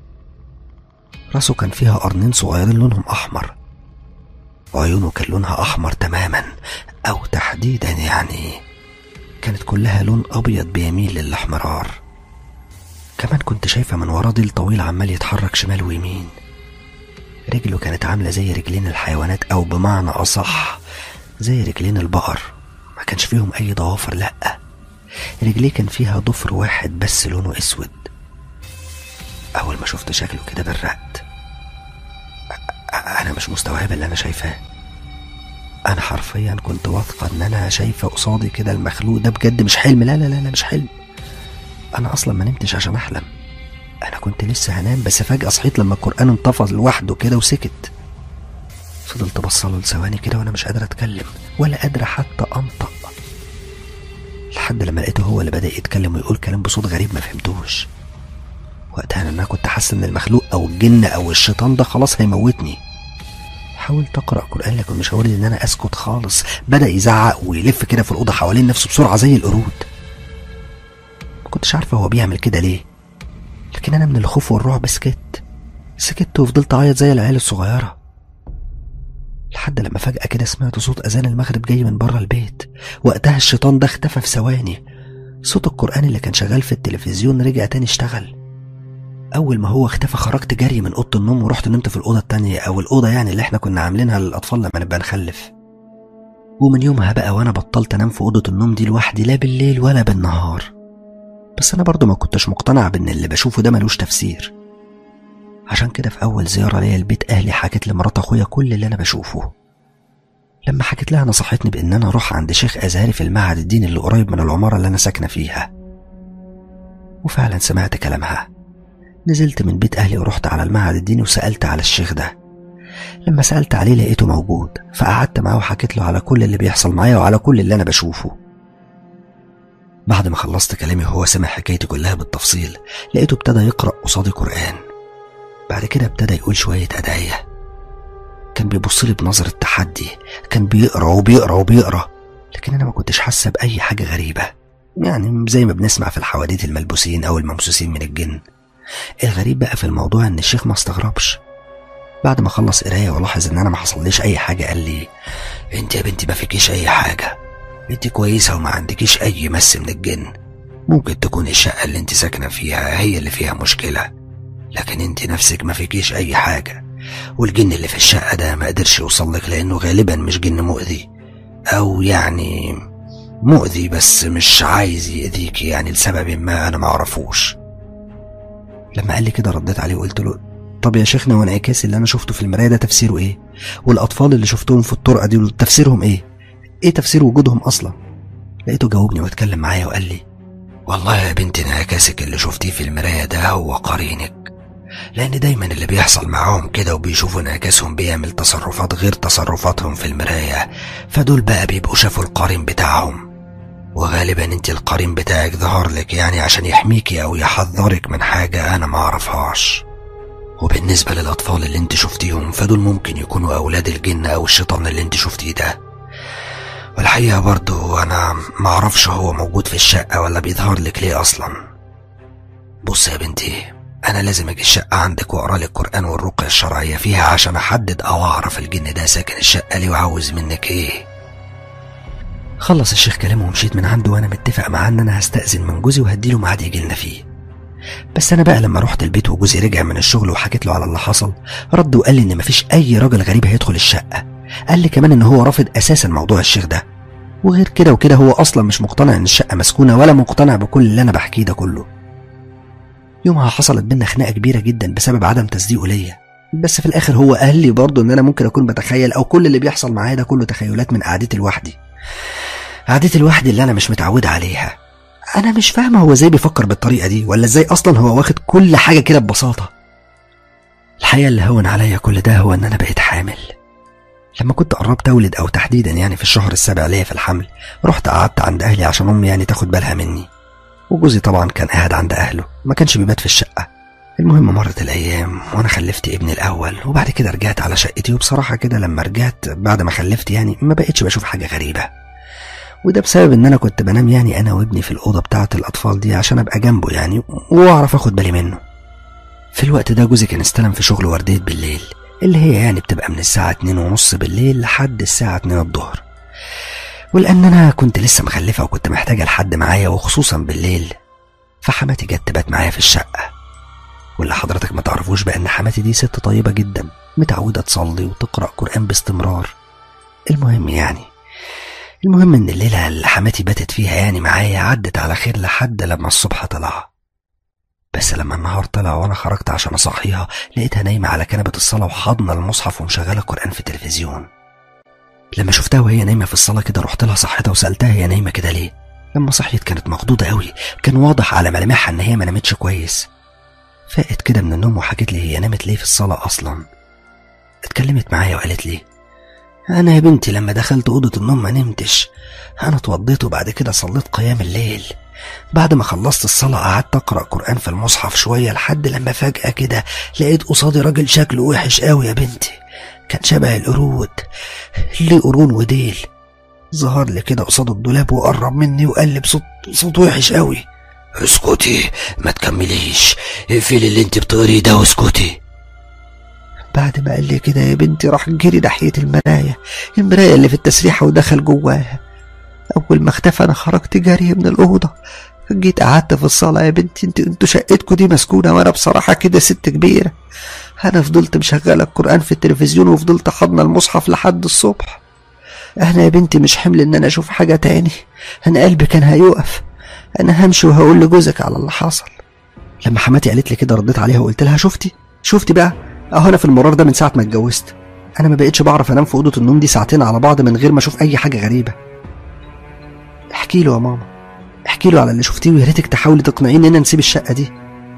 راسه كان فيها قرنين صغيرين لونهم أحمر وعيونه كان لونها أحمر تماما أو تحديدا يعني كانت كلها لون أبيض بيميل للأحمرار كمان كنت شايفة من وراه ضيل طويل عمال يتحرك شمال ويمين رجله كانت عاملة زي رجلين الحيوانات أو بمعنى أصح زي رجلين البقر ما كانش فيهم أي ضوافر لأ رجليه كان فيها ضفر واحد بس لونه أسود أول ما شفت شكله كده برقت أنا مش مستوعبة اللي أنا شايفاه أنا حرفيا كنت واثقة إن أنا شايفة قصادي كده المخلوق ده بجد مش حلم لا لا لا, لا مش حلم أنا أصلا ما نمتش عشان أحلم أنا كنت لسه هنام بس فجأة صحيت لما القرآن انطفى لوحده كده وسكت فضلت بصله لثواني كده وأنا مش قادرة أتكلم ولا قادرة حتى أنطق لحد لما لقيته هو اللي بدأ يتكلم ويقول كلام بصوت غريب ما فهمتوش وقتها أنا كنت حاسس إن المخلوق أو الجن أو الشيطان ده خلاص هيموتني حاولت أقرأ قرآن لكن مش هقول إن أنا أسكت خالص بدأ يزعق ويلف كده في الأوضة حوالين نفسه بسرعة زي القرود ما كنتش عارفة هو بيعمل كده ليه لكن أنا من الخوف والرعب سكت سكت وفضلت أعيط زي العيال الصغيرة لحد لما فجأة كده سمعت صوت أذان المغرب جاي من بره البيت وقتها الشيطان ده اختفى في ثواني صوت القرآن اللي كان شغال في التلفزيون رجع تاني اشتغل أول ما هو اختفى خرجت جري من أوضة النوم ورحت نمت في الأوضة التانية أو الأوضة يعني اللي احنا كنا عاملينها للأطفال لما نبقى نخلف ومن يومها بقى وأنا بطلت أنام في أوضة النوم دي لوحدي لا بالليل ولا بالنهار بس أنا برضو ما كنتش مقتنع بإن اللي بشوفه ده ملوش تفسير عشان كده في أول زيارة ليا لبيت أهلي حكيت لمرات أخويا كل اللي أنا بشوفه لما حكيت لها نصحتني بإن أنا أروح عند شيخ أزهري في المعهد الديني اللي قريب من العمارة اللي أنا ساكنة فيها وفعلا سمعت كلامها نزلت من بيت أهلي ورحت على المعهد الديني وسألت على الشيخ ده لما سألت عليه لقيته موجود فقعدت معاه وحكيت له على كل اللي بيحصل معايا وعلى كل اللي أنا بشوفه بعد ما خلصت كلامي وهو سمع حكايتي كلها بالتفصيل لقيته ابتدى يقرأ قصادي قرآن بعد كده ابتدى يقول شوية أدعية كان بيبص لي بنظرة تحدي كان بيقرأ وبيقرأ وبيقرأ لكن أنا ما كنتش حاسة بأي حاجة غريبة يعني زي ما بنسمع في الحواديت الملبوسين أو الممسوسين من الجن الغريب بقى في الموضوع إن الشيخ ما استغربش بعد ما خلص قراية ولاحظ إن أنا ما حصليش أي حاجة قال لي أنت يا بنتي ما فيكيش أي حاجة أنت كويسة وما عندكيش أي مس من الجن ممكن تكون الشقة اللي أنت ساكنة فيها هي اللي فيها مشكلة لكن أنت نفسك ما فيكيش أي حاجة والجن اللي في الشقة ده ما قدرش يوصلك لأنه غالبا مش جن مؤذي أو يعني مؤذي بس مش عايز يأذيك يعني لسبب ما أنا معرفوش لما قال لي كده رديت عليه وقلت له طب يا شيخنا وانعكاس اللي أنا شفته في المراية ده تفسيره إيه؟ والأطفال اللي شفتهم في الطرقة دي تفسيرهم إيه؟ ايه تفسير وجودهم اصلا لقيته جاوبني واتكلم معايا وقال لي والله يا بنتي انعكاسك اللي شفتيه في المراية ده هو قرينك لأن دايما اللي بيحصل معاهم كده وبيشوفوا انعكاسهم بيعمل تصرفات غير تصرفاتهم في المراية فدول بقى بيبقوا شافوا القرين بتاعهم وغالبا انت القرين بتاعك ظهر لك يعني عشان يحميكي او يحذرك من حاجة انا ما اعرفهاش وبالنسبة للأطفال اللي انت شفتيهم فدول ممكن يكونوا أولاد الجن أو الشيطان اللي انت شفتيه ده والحقيقة برضو أنا معرفش هو موجود في الشقة ولا بيظهر لك ليه أصلا بص يا بنتي أنا لازم أجي الشقة عندك وأقرأ لك القرآن والرقية الشرعية فيها عشان أحدد أو أعرف الجن ده ساكن الشقة ليه وعاوز منك إيه خلص الشيخ كلامه ومشيت من عنده وأنا متفق معاه إن أنا هستأذن من جوزي وهديله ميعاد يجي لنا فيه بس أنا بقى لما رحت البيت وجوزي رجع من الشغل وحكيت له على اللي حصل رد وقال لي إن مفيش أي راجل غريب هيدخل الشقة قال لي كمان إن هو رافض أساسا موضوع الشيخ ده وغير كده وكده هو أصلا مش مقتنع إن الشقة مسكونة ولا مقتنع بكل اللي أنا بحكيه ده كله يومها حصلت بينا خناقة كبيرة جدا بسبب عدم تصديقه ليا بس في الآخر هو قال لي برضه إن أنا ممكن أكون بتخيل أو كل اللي بيحصل معايا ده كله تخيلات من قعدتي لوحدي قعدتي لوحدي اللي أنا مش متعود عليها أنا مش فاهمة هو إزاي بيفكر بالطريقة دي ولا إزاي أصلا هو واخد كل حاجة كده ببساطة الحقيقة اللي هون عليا كل ده هو إن أنا بقيت حامل لما كنت قربت أولد أو تحديدا يعني في الشهر السابع ليا في الحمل رحت قعدت عند أهلي عشان أمي يعني تاخد بالها مني وجوزي طبعا كان قاعد عند أهله ما كانش بيبات في الشقة المهم مرت الأيام وأنا خلفت ابني الأول وبعد كده رجعت على شقتي وبصراحة كده لما رجعت بعد ما خلفت يعني ما بقتش بشوف حاجة غريبة وده بسبب إن أنا كنت بنام يعني أنا وابني في الأوضة بتاعة الأطفال دي عشان أبقى جنبه يعني وأعرف أخد بالي منه في الوقت ده جوزي كان استلم في شغل وردية بالليل اللي هي يعني بتبقى من الساعة اتنين ونص بالليل لحد الساعة اتنين الظهر ولأن أنا كنت لسه مخلفة وكنت محتاجة لحد معايا وخصوصا بالليل فحماتي جت تبات معايا في الشقة واللي حضرتك ما تعرفوش بقى إن حماتي دي ست طيبة جدا متعودة تصلي وتقرأ قرآن باستمرار المهم يعني المهم إن الليلة اللي حماتي باتت فيها يعني معايا عدت على خير لحد لما الصبح طلع بس لما النهار طلع وانا خرجت عشان اصحيها لقيتها نايمة على كنبة الصلاة وحاضنة المصحف ومشغلة قرآن في التلفزيون لما شفتها وهي نايمة في الصلاة كده رحت لها صحتها وسألتها هي نايمة كده ليه لما صحيت كانت مخضوضة قوي كان واضح على ملامحها ان هي ما نامتش كويس فاقت كده من النوم وحكت لي هي نامت ليه في الصلاة اصلا اتكلمت معايا وقالت لي انا يا بنتي لما دخلت اوضة النوم ما نمتش انا اتوضيت وبعد كده صليت قيام الليل بعد ما خلصت الصلاة قعدت أقرأ قرآن في المصحف شوية لحد لما فجأة كده لقيت قصادي راجل شكله وحش قوي يا بنتي كان شبه القرود ليه قرون وديل ظهر لي كده قصاد الدولاب وقرب مني وقال لي بصوت صوت وحش قوي اسكتي ما تكمليش اقفلي اللي انت بتقريه ده واسكتي بعد ما قال لي كده يا بنتي راح جري ناحية المراية المراية اللي في التسريحة ودخل جواها أول ما اختفى أنا خرجت جري من الأوضة جيت قعدت في الصالة يا بنتي انت انتوا شقتكوا دي مسكونة وأنا بصراحة كده ست كبيرة أنا فضلت مشغلة القرآن في التلفزيون وفضلت حاضنة المصحف لحد الصبح أنا يا بنتي مش حمل إن أنا أشوف حاجة تاني أنا قلبي كان هيقف أنا همشي وهقول لجوزك على اللي حصل لما حماتي قالت لي كده رديت عليها وقلت لها شفتي شفتي بقى أهو أنا في المرار ده من ساعة ما اتجوزت أنا ما بقتش بعرف أنام في أوضة النوم دي ساعتين على بعض من غير ما أشوف أي حاجة غريبة احكي له يا ماما احكي له على اللي شفتيه ويا ريتك تحاولي تقنعيني ان نسيب الشقه دي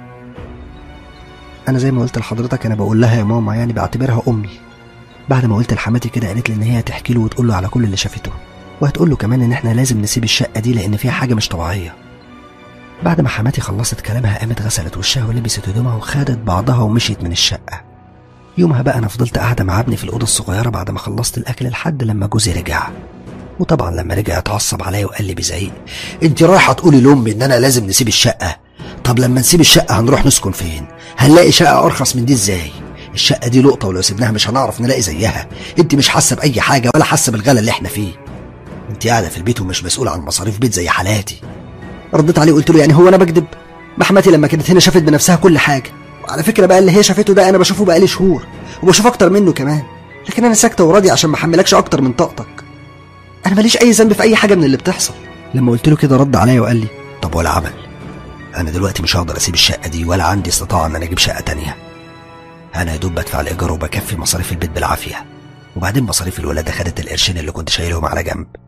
انا زي ما قلت لحضرتك انا بقول لها يا ماما يعني بعتبرها امي بعد ما قلت لحماتي كده قالت لي ان هي هتحكي له وتقول له على كل اللي شافته وهتقول له كمان ان احنا لازم نسيب الشقه دي لان فيها حاجه مش طبيعيه بعد ما حماتي خلصت كلامها قامت غسلت وشها ولبست هدومها وخدت بعضها ومشيت من الشقه يومها بقى انا فضلت قاعده مع ابني في الاوضه الصغيره بعد ما خلصت الاكل لحد لما جوزي رجع وطبعا لما رجع اتعصب عليا وقال لي بزعيق انت رايحه تقولي لامي ان انا لازم نسيب الشقه طب لما نسيب الشقه هنروح نسكن فين هنلاقي شقه ارخص من دي ازاي الشقه دي لقطه ولو سيبناها مش هنعرف نلاقي زيها انت مش حاسه باي حاجه ولا حاسه بالغلا اللي احنا فيه انت قاعده في البيت ومش مسؤوله عن مصاريف بيت زي حالاتي رديت عليه وقلت له يعني هو انا بكذب ما حماتي لما كانت هنا شافت بنفسها كل حاجه وعلى فكره بقى اللي هي شافته ده انا بشوفه بقالي شهور وبشوف اكتر منه كمان لكن انا ساكته وراضي عشان ما احملكش اكتر من طاقتك انا ماليش اي ذنب في اي حاجه من اللي بتحصل لما قلت له كده رد عليا وقال لي طب ولا عمل انا دلوقتي مش هقدر اسيب الشقه دي ولا عندي استطاعه ان انا اجيب شقه تانية انا يا دوب بدفع الايجار وبكفي مصاريف البيت بالعافيه وبعدين مصاريف الولاده خدت القرشين اللي كنت شايلهم على جنب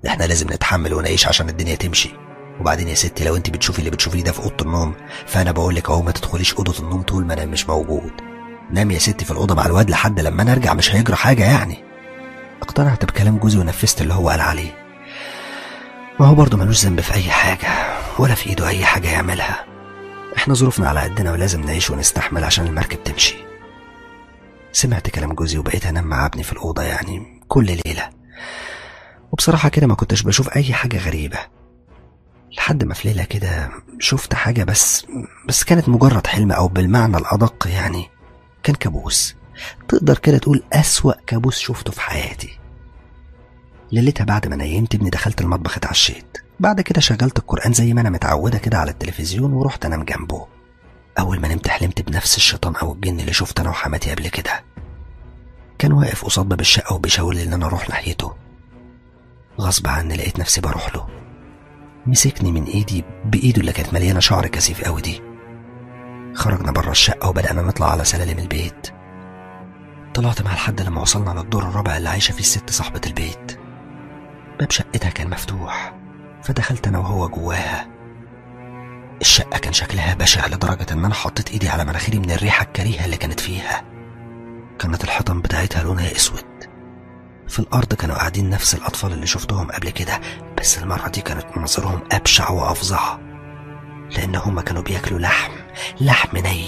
احنا لازم نتحمل ونعيش عشان الدنيا تمشي وبعدين يا ستي لو انت بتشوفي اللي بتشوفيه ده في اوضه النوم فانا بقول لك اهو ما تدخليش اوضه النوم طول ما انا مش موجود نام يا ستي في الاوضه مع الواد لحد لما انا ارجع مش هيجرى حاجه يعني اقتنعت بكلام جوزي ونفذت اللي هو قال عليه ما هو برضه ملوش ذنب في اي حاجه ولا في ايده اي حاجه يعملها احنا ظروفنا على قدنا ولازم نعيش ونستحمل عشان المركب تمشي سمعت كلام جوزي وبقيت انام مع ابني في الاوضه يعني كل ليله وبصراحه كده ما كنتش بشوف اي حاجه غريبه لحد ما في ليله كده شفت حاجه بس بس كانت مجرد حلم او بالمعنى الادق يعني كان كابوس تقدر كده تقول اسوا كابوس شفته في حياتي ليلتها بعد ما نيمت ابني دخلت المطبخ اتعشيت بعد كده شغلت القرآن زي ما أنا متعودة كده على التلفزيون ورحت أنام جنبه أول ما نمت حلمت بنفس الشيطان أو الجن اللي شفت أنا وحماتي قبل كده كان واقف قصاد باب الشقة وبيشاور لي إن أنا أروح ناحيته غصب عني لقيت نفسي بروح له مسكني من إيدي بإيده اللي كانت مليانة شعر كثيف أوي دي خرجنا بره الشقة وبدأنا نطلع على سلالم البيت طلعت معاه لحد لما وصلنا للدور الرابع اللي عايشة فيه الست صاحبة البيت باب شقتها كان مفتوح فدخلت انا وهو جواها الشقة كان شكلها بشع لدرجة ان انا حطيت ايدي على مناخيري من الريحة الكريهة اللي كانت فيها كانت الحيطان بتاعتها لونها اسود في الارض كانوا قاعدين نفس الاطفال اللي شفتهم قبل كده بس المرة دي كانت مناظرهم ابشع وافظع لان هما كانوا بياكلوا لحم لحم ني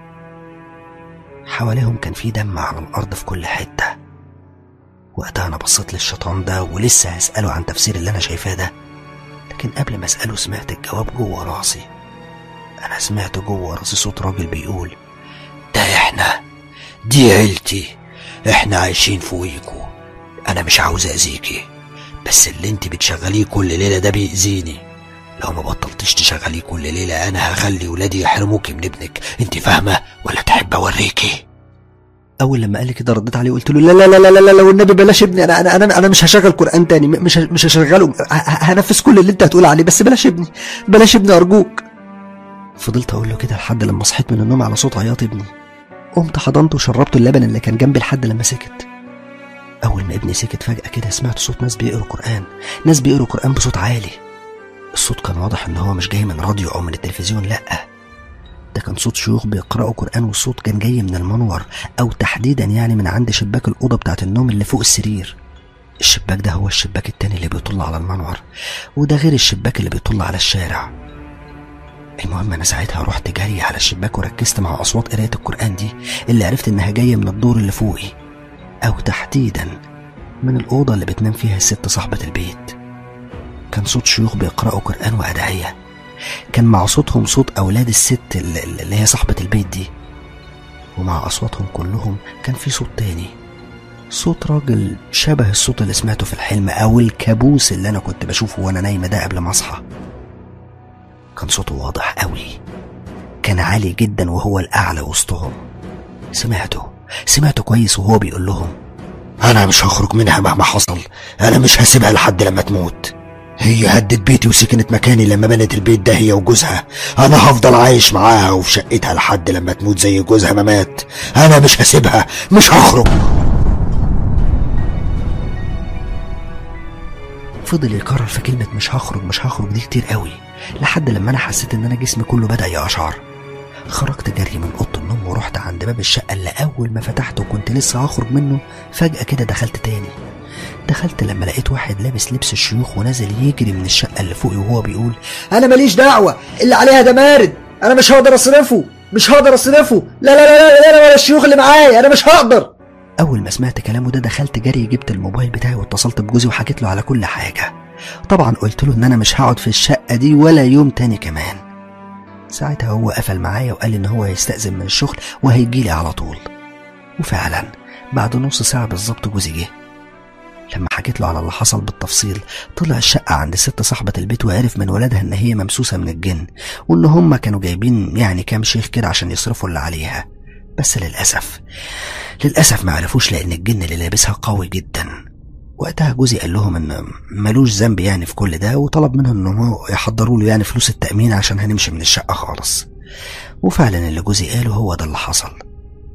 حواليهم كان في دم على الارض في كل حته وقتها انا بصيت للشيطان ده ولسه هسأله عن تفسير اللي انا شايفاه ده لكن قبل ما اسأله سمعت الجواب جوه راسي انا سمعت جوه راسي صوت راجل بيقول ده احنا دي عيلتي احنا عايشين فوقيكوا انا مش عاوز اذيكي بس اللي انت بتشغليه كل ليلة ده بيأذيني لو ما بطلتش تشغليه كل ليلة انا هخلي ولادي يحرموكي من ابنك انت فاهمة ولا تحب اوريكي اول لما قال لي كده رديت عليه وقلت له لا لا لا لا لا, لا والنبي بلاش ابني انا انا انا, أنا مش هشغل قران تاني مش مش هشغله هنفذ كل اللي انت هتقول عليه بس بلاش ابني بلاش ابني ارجوك فضلت اقول له كده لحد لما صحيت من النوم على صوت عياط ابني قمت حضنته وشربته اللبن اللي كان جنبي لحد لما سكت اول ما ابني سكت فجاه كده سمعت صوت ناس بيقروا قران ناس بيقروا قران بصوت عالي الصوت كان واضح ان هو مش جاي من راديو او من التلفزيون لا ده كان صوت شيوخ بيقرأوا قرآن والصوت كان جاي من المنور أو تحديدا يعني من عند شباك الأوضة بتاعة النوم اللي فوق السرير الشباك ده هو الشباك التاني اللي بيطل على المنور وده غير الشباك اللي بيطل على الشارع المهم أنا ساعتها رحت جري على الشباك وركزت مع أصوات قراية القرآن دي اللي عرفت إنها جاية من الدور اللي فوقي أو تحديدا من الأوضة اللي بتنام فيها الست صاحبة البيت كان صوت شيوخ بيقرأوا قرآن وأدعية كان مع صوتهم صوت أولاد الست اللي هي صاحبة البيت دي ومع أصواتهم كلهم كان في صوت تاني صوت راجل شبه الصوت اللي سمعته في الحلم أو الكابوس اللي أنا كنت بشوفه وأنا نايمة ده قبل ما أصحى كان صوته واضح قوي كان عالي جدا وهو الأعلى وسطهم سمعته سمعته كويس وهو بيقول لهم أنا مش هخرج منها مهما حصل أنا مش هسيبها لحد لما تموت هي هدت بيتي وسكنت مكاني لما بنت البيت ده هي وجوزها انا هفضل عايش معاها وفي شقتها لحد لما تموت زي جوزها ما مات انا مش هسيبها مش هخرج فضل يكرر في كلمة مش هخرج مش هخرج دي كتير قوي لحد لما أنا حسيت إن أنا جسمي كله بدأ يقشعر خرجت جري من أوضة النوم ورحت عند باب الشقة اللي أول ما فتحته وكنت لسه هخرج منه فجأة كده دخلت تاني دخلت لما لقيت واحد لابس لبس الشيوخ ونازل يجري من الشقة اللي فوقي وهو بيقول انا ماليش دعوه اللي عليها ده مارد انا مش هقدر اصرفه مش هقدر اصرفه لا لا لا لا, لا, لا ولا الشيوخ اللي معايا انا مش هقدر أول ما سمعت كلامه ده دخلت جري جبت الموبايل بتاعي واتصلت بجوزي وحكيت له على كل حاجة طبعا قلت له إن أنا مش هقعد في الشقة دي ولا يوم تاني كمان ساعتها هو قفل معايا وقال لي إن هو هيستأذن من الشغل وهيجيلي على طول وفعلا بعد نص ساعة بالظبط جوزي جه لما حكيت له على اللي حصل بالتفصيل طلع الشقة عند ست صاحبة البيت وعرف من ولادها إن هي ممسوسة من الجن وإن هما كانوا جايبين يعني كام شيخ كده عشان يصرفوا اللي عليها بس للأسف للأسف ما عرفوش لأن الجن اللي لابسها قوي جدا وقتها جوزي قال لهم إن ملوش ذنب يعني في كل ده وطلب منهم إنهم يحضروا له يعني فلوس التأمين عشان هنمشي من الشقة خالص وفعلا اللي جوزي قاله هو ده اللي حصل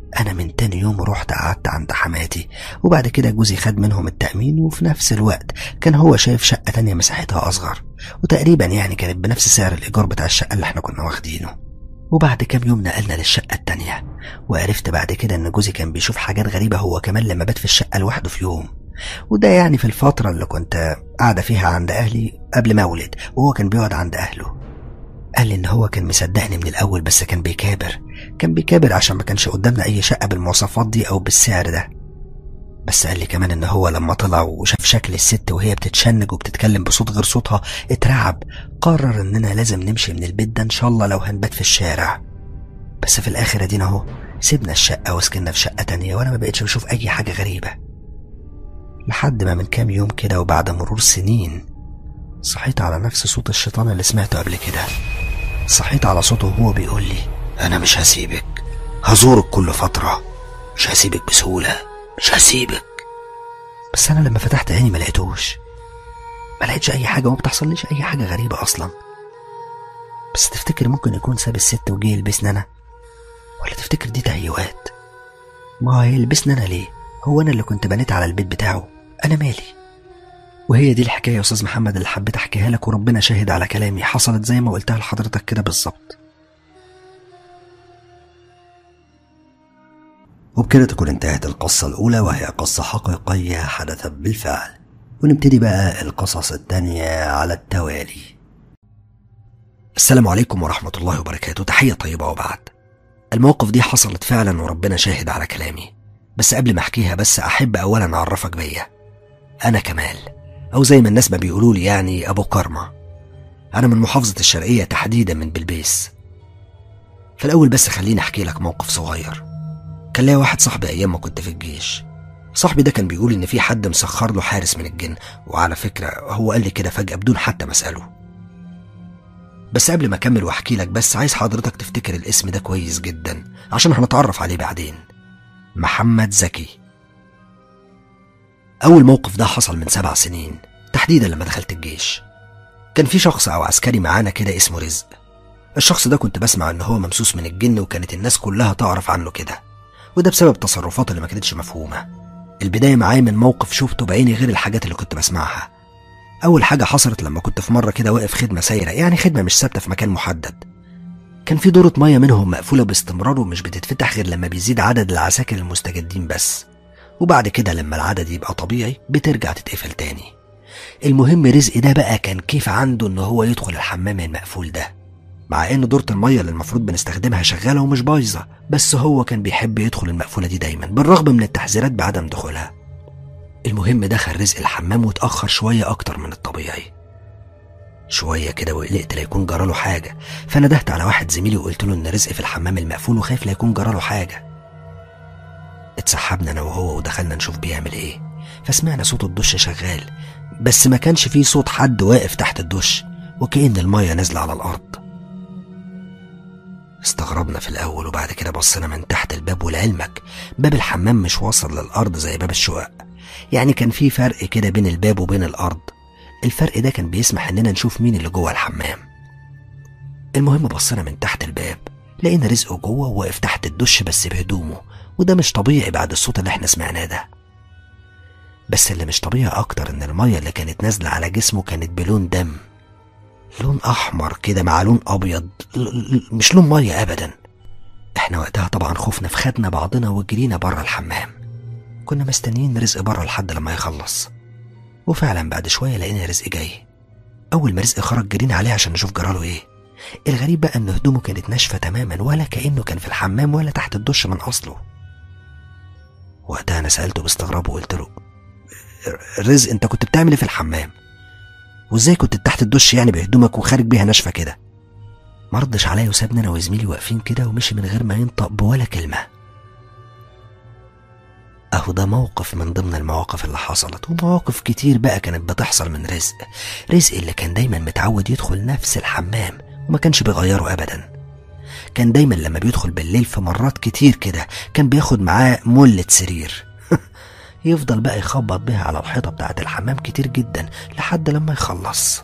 أنا من تاني يوم رحت قعدت عند حماتي وبعد كده جوزي خد منهم التأمين وفي نفس الوقت كان هو شايف شقة تانية مساحتها أصغر وتقريبا يعني كانت بنفس سعر الإيجار بتاع الشقة اللي احنا كنا واخدينه وبعد كام يوم نقلنا للشقة التانية وعرفت بعد كده إن جوزي كان بيشوف حاجات غريبة هو كمان لما بات في الشقة لوحده في يوم وده يعني في الفترة اللي كنت قاعدة فيها عند أهلي قبل ما أولد وهو كان بيقعد عند أهله قال لي إن هو كان مصدقني من الأول بس كان بيكابر كان بيكابر عشان ما كانش قدامنا أي شقة بالمواصفات دي أو بالسعر ده بس قال لي كمان إن هو لما طلع وشاف شكل الست وهي بتتشنج وبتتكلم بصوت غير صوتها اترعب قرر إننا لازم نمشي من البيت ده إن شاء الله لو هنبات في الشارع بس في الآخر أدينا أهو سيبنا الشقة وسكننا في شقة تانية وأنا ما بقتش بشوف أي حاجة غريبة لحد ما من كام يوم كده وبعد مرور سنين صحيت على نفس صوت الشيطان اللي سمعته قبل كده صحيت على صوته وهو بيقول لي أنا مش هسيبك هزورك كل فترة مش هسيبك بسهولة مش هسيبك بس أنا لما فتحت عيني ما لقيتوش ما لقيتش أي حاجة وما بتحصليش أي حاجة غريبة أصلا بس تفتكر ممكن يكون ساب الست وجه يلبسني أنا ولا تفتكر دي تهيؤات ما هي يلبسني أنا ليه هو أنا اللي كنت بنيت على البيت بتاعه أنا مالي وهي دي الحكاية يا أستاذ محمد اللي حبيت أحكيها لك وربنا شاهد على كلامي حصلت زي ما قلتها لحضرتك كده بالظبط وبكده تكون انتهت القصة الأولى وهي قصة حقيقية حدثت بالفعل ونبتدي بقى القصص التانية على التوالي السلام عليكم ورحمة الله وبركاته تحية طيبة وبعد المواقف دي حصلت فعلا وربنا شاهد على كلامي بس قبل ما احكيها بس احب اولا اعرفك بيا انا كمال او زي ما الناس ما بيقولوا لي يعني ابو كرمة انا من محافظة الشرقية تحديدا من بلبيس في الاول بس خليني احكي لك موقف صغير كان ليا واحد صاحبي ايام ما كنت في الجيش صاحبي ده كان بيقول ان في حد مسخر له حارس من الجن وعلى فكرة هو قال لي كده فجأة بدون حتى ما اساله بس قبل ما اكمل واحكي لك بس عايز حضرتك تفتكر الاسم ده كويس جدا عشان هنتعرف عليه بعدين محمد زكي أول موقف ده حصل من سبع سنين تحديدا لما دخلت الجيش كان في شخص أو عسكري معانا كده اسمه رزق الشخص ده كنت بسمع إن هو ممسوس من الجن وكانت الناس كلها تعرف عنه كده وده بسبب تصرفاته اللي ما كانتش مفهومة البداية معايا من موقف شفته بعيني غير الحاجات اللي كنت بسمعها أول حاجة حصلت لما كنت في مرة كده واقف خدمة سايرة يعني خدمة مش ثابتة في مكان محدد كان في دورة مية منهم مقفولة باستمرار ومش بتتفتح غير لما بيزيد عدد العساكر المستجدين بس وبعد كده لما العدد يبقى طبيعي بترجع تتقفل تاني المهم رزق ده بقى كان كيف عنده ان هو يدخل الحمام المقفول ده مع ان دورة المية اللي المفروض بنستخدمها شغالة ومش بايظة بس هو كان بيحب يدخل المقفولة دي دايما بالرغم من التحذيرات بعدم دخولها المهم دخل رزق الحمام واتأخر شوية أكتر من الطبيعي شوية كده وقلقت لا يكون جراله حاجة فندهت على واحد زميلي وقلت له إن رزق في الحمام المقفول وخايف لا يكون جراله حاجة اتسحبنا أنا وهو ودخلنا نشوف بيعمل إيه فسمعنا صوت الدش شغال بس ما كانش فيه صوت حد واقف تحت الدش وكأن المية نازلة على الأرض استغربنا في الأول وبعد كده بصينا من تحت الباب ولعلمك باب الحمام مش واصل للأرض زي باب الشقق يعني كان في فرق كده بين الباب وبين الأرض الفرق ده كان بيسمح إننا نشوف مين اللي جوه الحمام المهم بصينا من تحت الباب لقينا رزقه جوه وواقف تحت الدش بس بهدومه وده مش طبيعي بعد الصوت اللي احنا سمعناه ده بس اللي مش طبيعي أكتر إن المية اللي كانت نازلة على جسمه كانت بلون دم لون أحمر كده مع لون أبيض ل- ل- مش لون مية أبدا احنا وقتها طبعا خفنا فخدنا بعضنا وجرينا بره الحمام كنا مستنيين رزق بره لحد لما يخلص وفعلا بعد شوية لقينا رزق جاي أول ما رزق خرج جرينا عليه عشان نشوف جراله إيه الغريب بقى إن هدومه كانت ناشفة تماما ولا كأنه كان في الحمام ولا تحت الدش من أصله وقتها أنا سألته باستغراب وقلت له رزق أنت كنت بتعمل إيه في الحمام؟ وإزاي كنت تحت الدش يعني بهدومك وخارج بيها ناشفة كده؟ مرضش عليا وسابني أنا وزميلي واقفين كده ومشي من غير ما ينطق بولا كلمة أهو ده موقف من ضمن المواقف اللي حصلت ومواقف كتير بقى كانت بتحصل من رزق رزق اللي كان دايما متعود يدخل نفس الحمام وما كانش بيغيره أبدا كان دايما لما بيدخل بالليل في مرات كتير كده كان بياخد معاه ملة سرير يفضل بقى يخبط بيها على الحيطة بتاعة الحمام كتير جدا لحد لما يخلص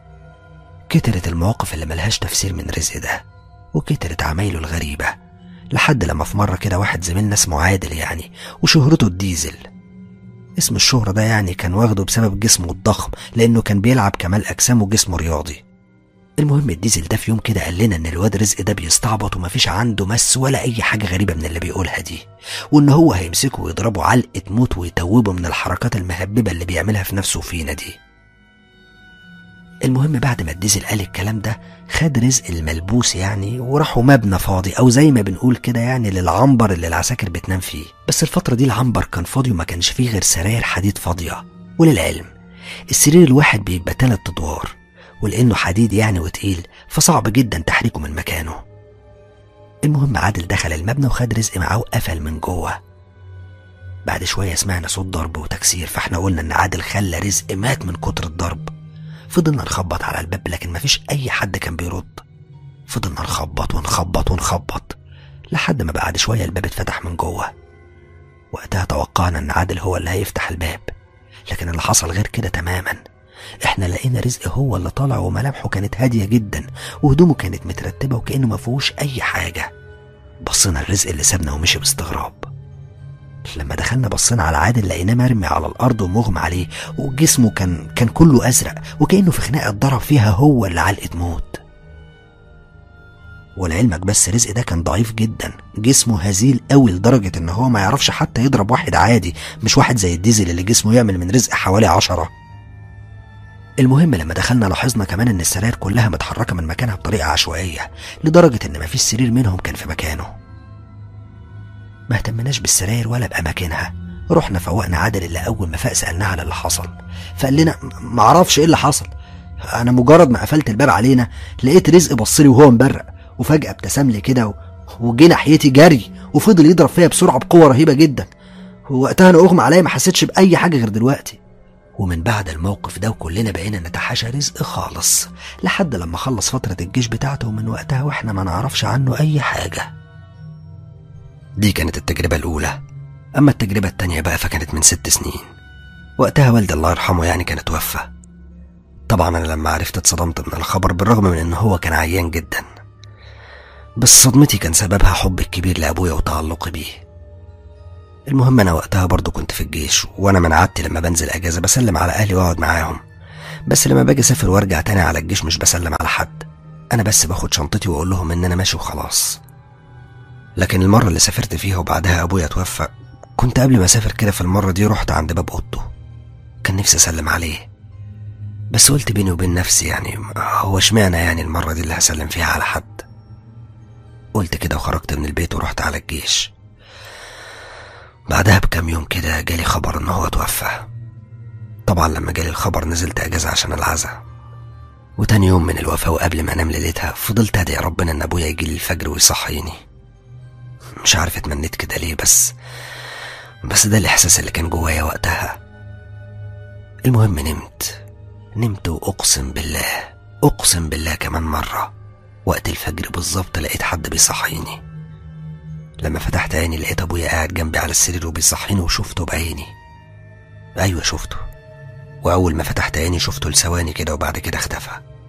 كترت المواقف اللي ملهاش تفسير من رزق ده وكترت عمايله الغريبة لحد لما في مرة كده واحد زميلنا اسمه عادل يعني وشهرته الديزل اسم الشهرة ده يعني كان واخده بسبب جسمه الضخم لأنه كان بيلعب كمال أجسام وجسمه رياضي المهم الديزل ده في يوم كده قال لنا ان الواد رزق ده بيستعبط ومفيش عنده مس ولا اي حاجه غريبه من اللي بيقولها دي وان هو هيمسكه ويضربه علقه موت ويتوبه من الحركات المهببه اللي بيعملها في نفسه وفينا دي المهم بعد ما الديزل قال الكلام ده خد رزق الملبوس يعني وراحوا مبنى فاضي او زي ما بنقول كده يعني للعنبر اللي العساكر بتنام فيه بس الفتره دي العنبر كان فاضي وما كانش فيه غير سراير حديد فاضيه وللعلم السرير الواحد بيبقى تلات ادوار ولانه حديد يعني وتقيل فصعب جدا تحريكه من مكانه المهم عادل دخل المبنى وخد رزق معاه وقفل من جوه بعد شوية سمعنا صوت ضرب وتكسير فاحنا قلنا ان عادل خلى رزق مات من كتر الضرب فضلنا نخبط على الباب لكن مفيش اي حد كان بيرد فضلنا نخبط ونخبط ونخبط لحد ما بعد شوية الباب اتفتح من جوه وقتها توقعنا ان عادل هو اللي هيفتح الباب لكن اللي حصل غير كده تماما احنا لقينا رزق هو اللي طالع وملامحه كانت هادية جدا وهدومه كانت مترتبة وكأنه ما فيهوش أي حاجة بصينا الرزق اللي سابنا ومشي باستغراب لما دخلنا بصينا على عادل لقيناه مرمي على الأرض ومغمى عليه وجسمه كان كان كله أزرق وكأنه في خناقة اتضرب فيها هو اللي علقة موت ولعلمك بس رزق ده كان ضعيف جدا جسمه هزيل قوي لدرجة ان هو ما يعرفش حتى يضرب واحد عادي مش واحد زي الديزل اللي جسمه يعمل من رزق حوالي عشرة المهم لما دخلنا لاحظنا كمان ان السراير كلها متحركة من مكانها بطريقة عشوائية لدرجة ان مفيش سرير منهم كان في مكانه ما اهتمناش بالسراير ولا بأماكنها رحنا فوقنا عادل اللي أول ما فاق سألناه على اللي حصل فقال لنا "م- معرفش ايه اللي حصل أنا مجرد ما قفلت الباب علينا لقيت رزق بصلي وهو مبرق وفجأة ابتسم لي كده و- وجه ناحيتي جري وفضل يضرب فيا بسرعة بقوة رهيبة جدا ووقتها أنا أغمى عليا ما حسيتش بأي حاجة غير دلوقتي ومن بعد الموقف ده وكلنا بقينا نتحاشى رزق خالص لحد لما خلص فترة الجيش بتاعته ومن وقتها واحنا ما نعرفش عنه أي حاجة دي كانت التجربة الأولى أما التجربة التانية بقى فكانت من ست سنين وقتها والدي الله يرحمه يعني كان اتوفى طبعا أنا لما عرفت اتصدمت من الخبر بالرغم من إن هو كان عيان جدا بس صدمتي كان سببها حبي الكبير لأبويا وتعلقي بيه المهم أنا وقتها برضو كنت في الجيش وأنا من عادتي لما بنزل أجازة بسلم على أهلي وأقعد معاهم بس لما باجي أسافر وأرجع تاني على الجيش مش بسلم على حد أنا بس باخد شنطتي وأقول لهم إن أنا ماشي وخلاص لكن المرة اللي سافرت فيها وبعدها أبويا توفى كنت قبل ما أسافر كده في المرة دي رحت عند باب أوضته كان نفسي أسلم عليه بس قلت بيني وبين نفسي يعني هو اشمعنى يعني المرة دي اللي هسلم فيها على حد قلت كده وخرجت من البيت ورحت على الجيش بعدها بكام يوم كده جالي خبر ان هو توفى طبعا لما جالي الخبر نزلت اجازة عشان العزا وتاني يوم من الوفاة وقبل ما انام ليلتها فضلت ادعي ربنا ان ابويا يجيلي الفجر ويصحيني مش عارف اتمنيت كده ليه بس بس ده الاحساس اللي كان جوايا وقتها المهم نمت نمت واقسم بالله اقسم بالله كمان مرة وقت الفجر بالظبط لقيت حد بيصحيني لما فتحت عيني لقيت ابويا قاعد جنبي على السرير وبيصحيني وشفته بعيني ايوه شفته واول ما فتحت عيني شفته لثواني كده وبعد كده اختفى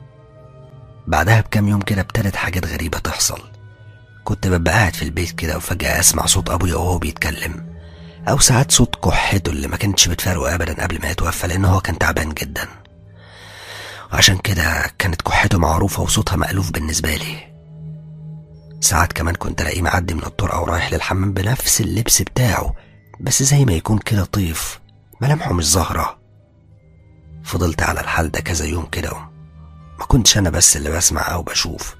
بعدها بكام يوم كده ابتدت حاجات غريبة تحصل كنت ببقى قاعد في البيت كده وفجأة اسمع صوت ابويا وهو بيتكلم او ساعات صوت كحته اللي ما كانتش بتفارقه ابدا قبل ما يتوفى لان هو كان تعبان جدا وعشان كده كانت كحته معروفة وصوتها مألوف بالنسبة لي ساعات كمان كنت الاقيه معدي من الطرقة ورايح للحمام بنفس اللبس بتاعه بس زي ما يكون كده طيف ملامحه مش ظاهرة فضلت على الحال ده كذا يوم كده ما كنتش انا بس اللي بسمع او بشوف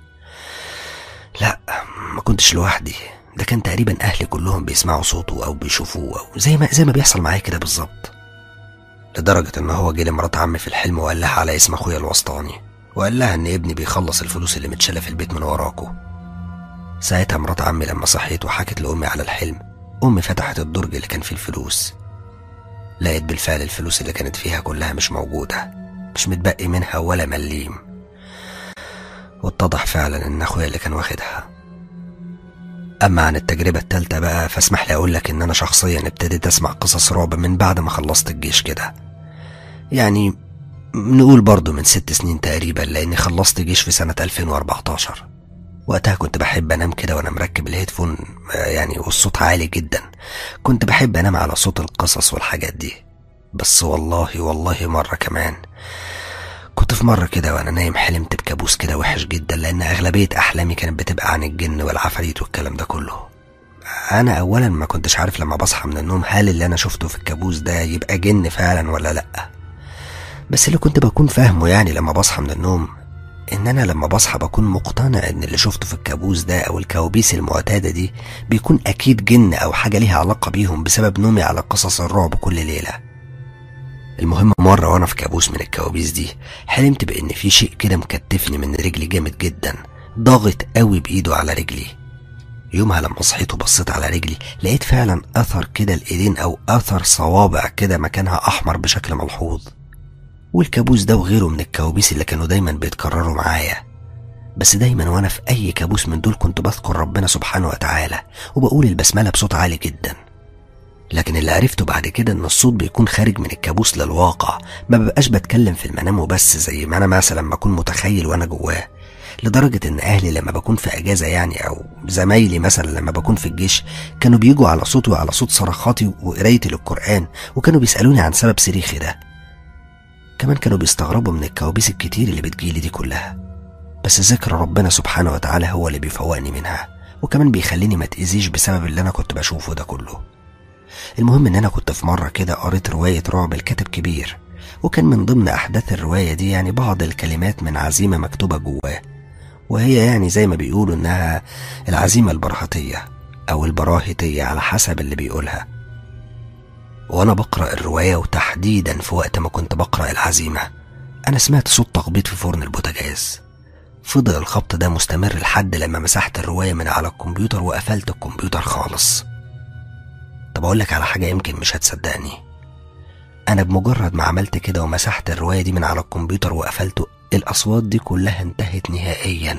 لا ما كنتش لوحدي ده كان تقريبا اهلي كلهم بيسمعوا صوته او بيشوفوه او زي ما زي ما بيحصل معايا كده بالظبط لدرجة ان هو جه لمرات عمي في الحلم وقال لها على اسم اخويا الوسطاني وقال لها ان ابني بيخلص الفلوس اللي متشالة في البيت من وراكو ساعتها مرات عمي لما صحيت وحكت لأمي على الحلم أمي فتحت الدرج اللي كان فيه الفلوس لقيت بالفعل الفلوس اللي كانت فيها كلها مش موجودة مش متبقي منها ولا مليم واتضح فعلا ان اخويا اللي كان واخدها اما عن التجربة التالتة بقى فاسمح لي اقول لك ان انا شخصيا ابتديت اسمع قصص رعب من بعد ما خلصت الجيش كده يعني نقول برضو من ست سنين تقريبا لاني خلصت جيش في سنة 2014 وقتها كنت بحب انام كده وانا مركب الهيدفون آه، يعني والصوت عالي جدا كنت بحب انام على صوت القصص والحاجات دي بس والله والله مرة كمان كنت في مرة كده وانا نايم حلمت بكابوس كده وحش جدا لان اغلبية احلامي كانت بتبقى عن الجن والعفاريت والكلام ده كله انا اولا ما كنتش عارف لما بصحى من النوم هل اللي انا شفته في الكابوس ده يبقى جن فعلا ولا لا بس اللي كنت بكون فاهمه يعني لما بصحى من النوم ان انا لما بصحى بكون مقتنع ان اللي شفته في الكابوس ده او الكوابيس المعتاده دي بيكون اكيد جن او حاجه ليها علاقه بيهم بسبب نومي على قصص الرعب كل ليله المهم مرة وأنا في كابوس من الكوابيس دي حلمت بإن في شيء كده مكتفني من رجلي جامد جدا ضاغط قوي بإيده على رجلي يومها لما صحيت وبصيت على رجلي لقيت فعلا أثر كده الإيدين أو أثر صوابع كده مكانها أحمر بشكل ملحوظ والكابوس ده وغيره من الكوابيس اللي كانوا دايما بيتكرروا معايا بس دايما وانا في اي كابوس من دول كنت بذكر ربنا سبحانه وتعالى وبقول البسمله بصوت عالي جدا لكن اللي عرفته بعد كده ان الصوت بيكون خارج من الكابوس للواقع ما ببقاش بتكلم في المنام وبس زي ما انا مثلا ما اكون متخيل وانا جواه لدرجة إن أهلي لما بكون في أجازة يعني أو زمايلي مثلا لما بكون في الجيش كانوا بيجوا على صوتي وعلى صوت صرخاتي وقرايتي للقرآن وكانوا بيسألوني عن سبب صريخي ده كمان كانوا بيستغربوا من الكوابيس الكتير اللي بتجيلي دي كلها بس ذكر ربنا سبحانه وتعالى هو اللي بيفوقني منها وكمان بيخليني ما تأذيش بسبب اللي أنا كنت بشوفه ده كله المهم إن أنا كنت في مرة كده قريت رواية رعب الكاتب كبير وكان من ضمن أحداث الرواية دي يعني بعض الكلمات من عزيمة مكتوبة جواه وهي يعني زي ما بيقولوا إنها العزيمة البراهتية أو البراهتية على حسب اللي بيقولها وأنا بقرأ الرواية وتحديدا في وقت ما كنت بقرأ العزيمة أنا سمعت صوت تخبيط في فرن البوتاجاز فضل الخبط ده مستمر لحد لما مسحت الرواية من على الكمبيوتر وقفلت الكمبيوتر خالص طب أقول لك على حاجة يمكن مش هتصدقني أنا بمجرد ما عملت كده ومسحت الرواية دي من على الكمبيوتر وقفلته الأصوات دي كلها انتهت نهائيا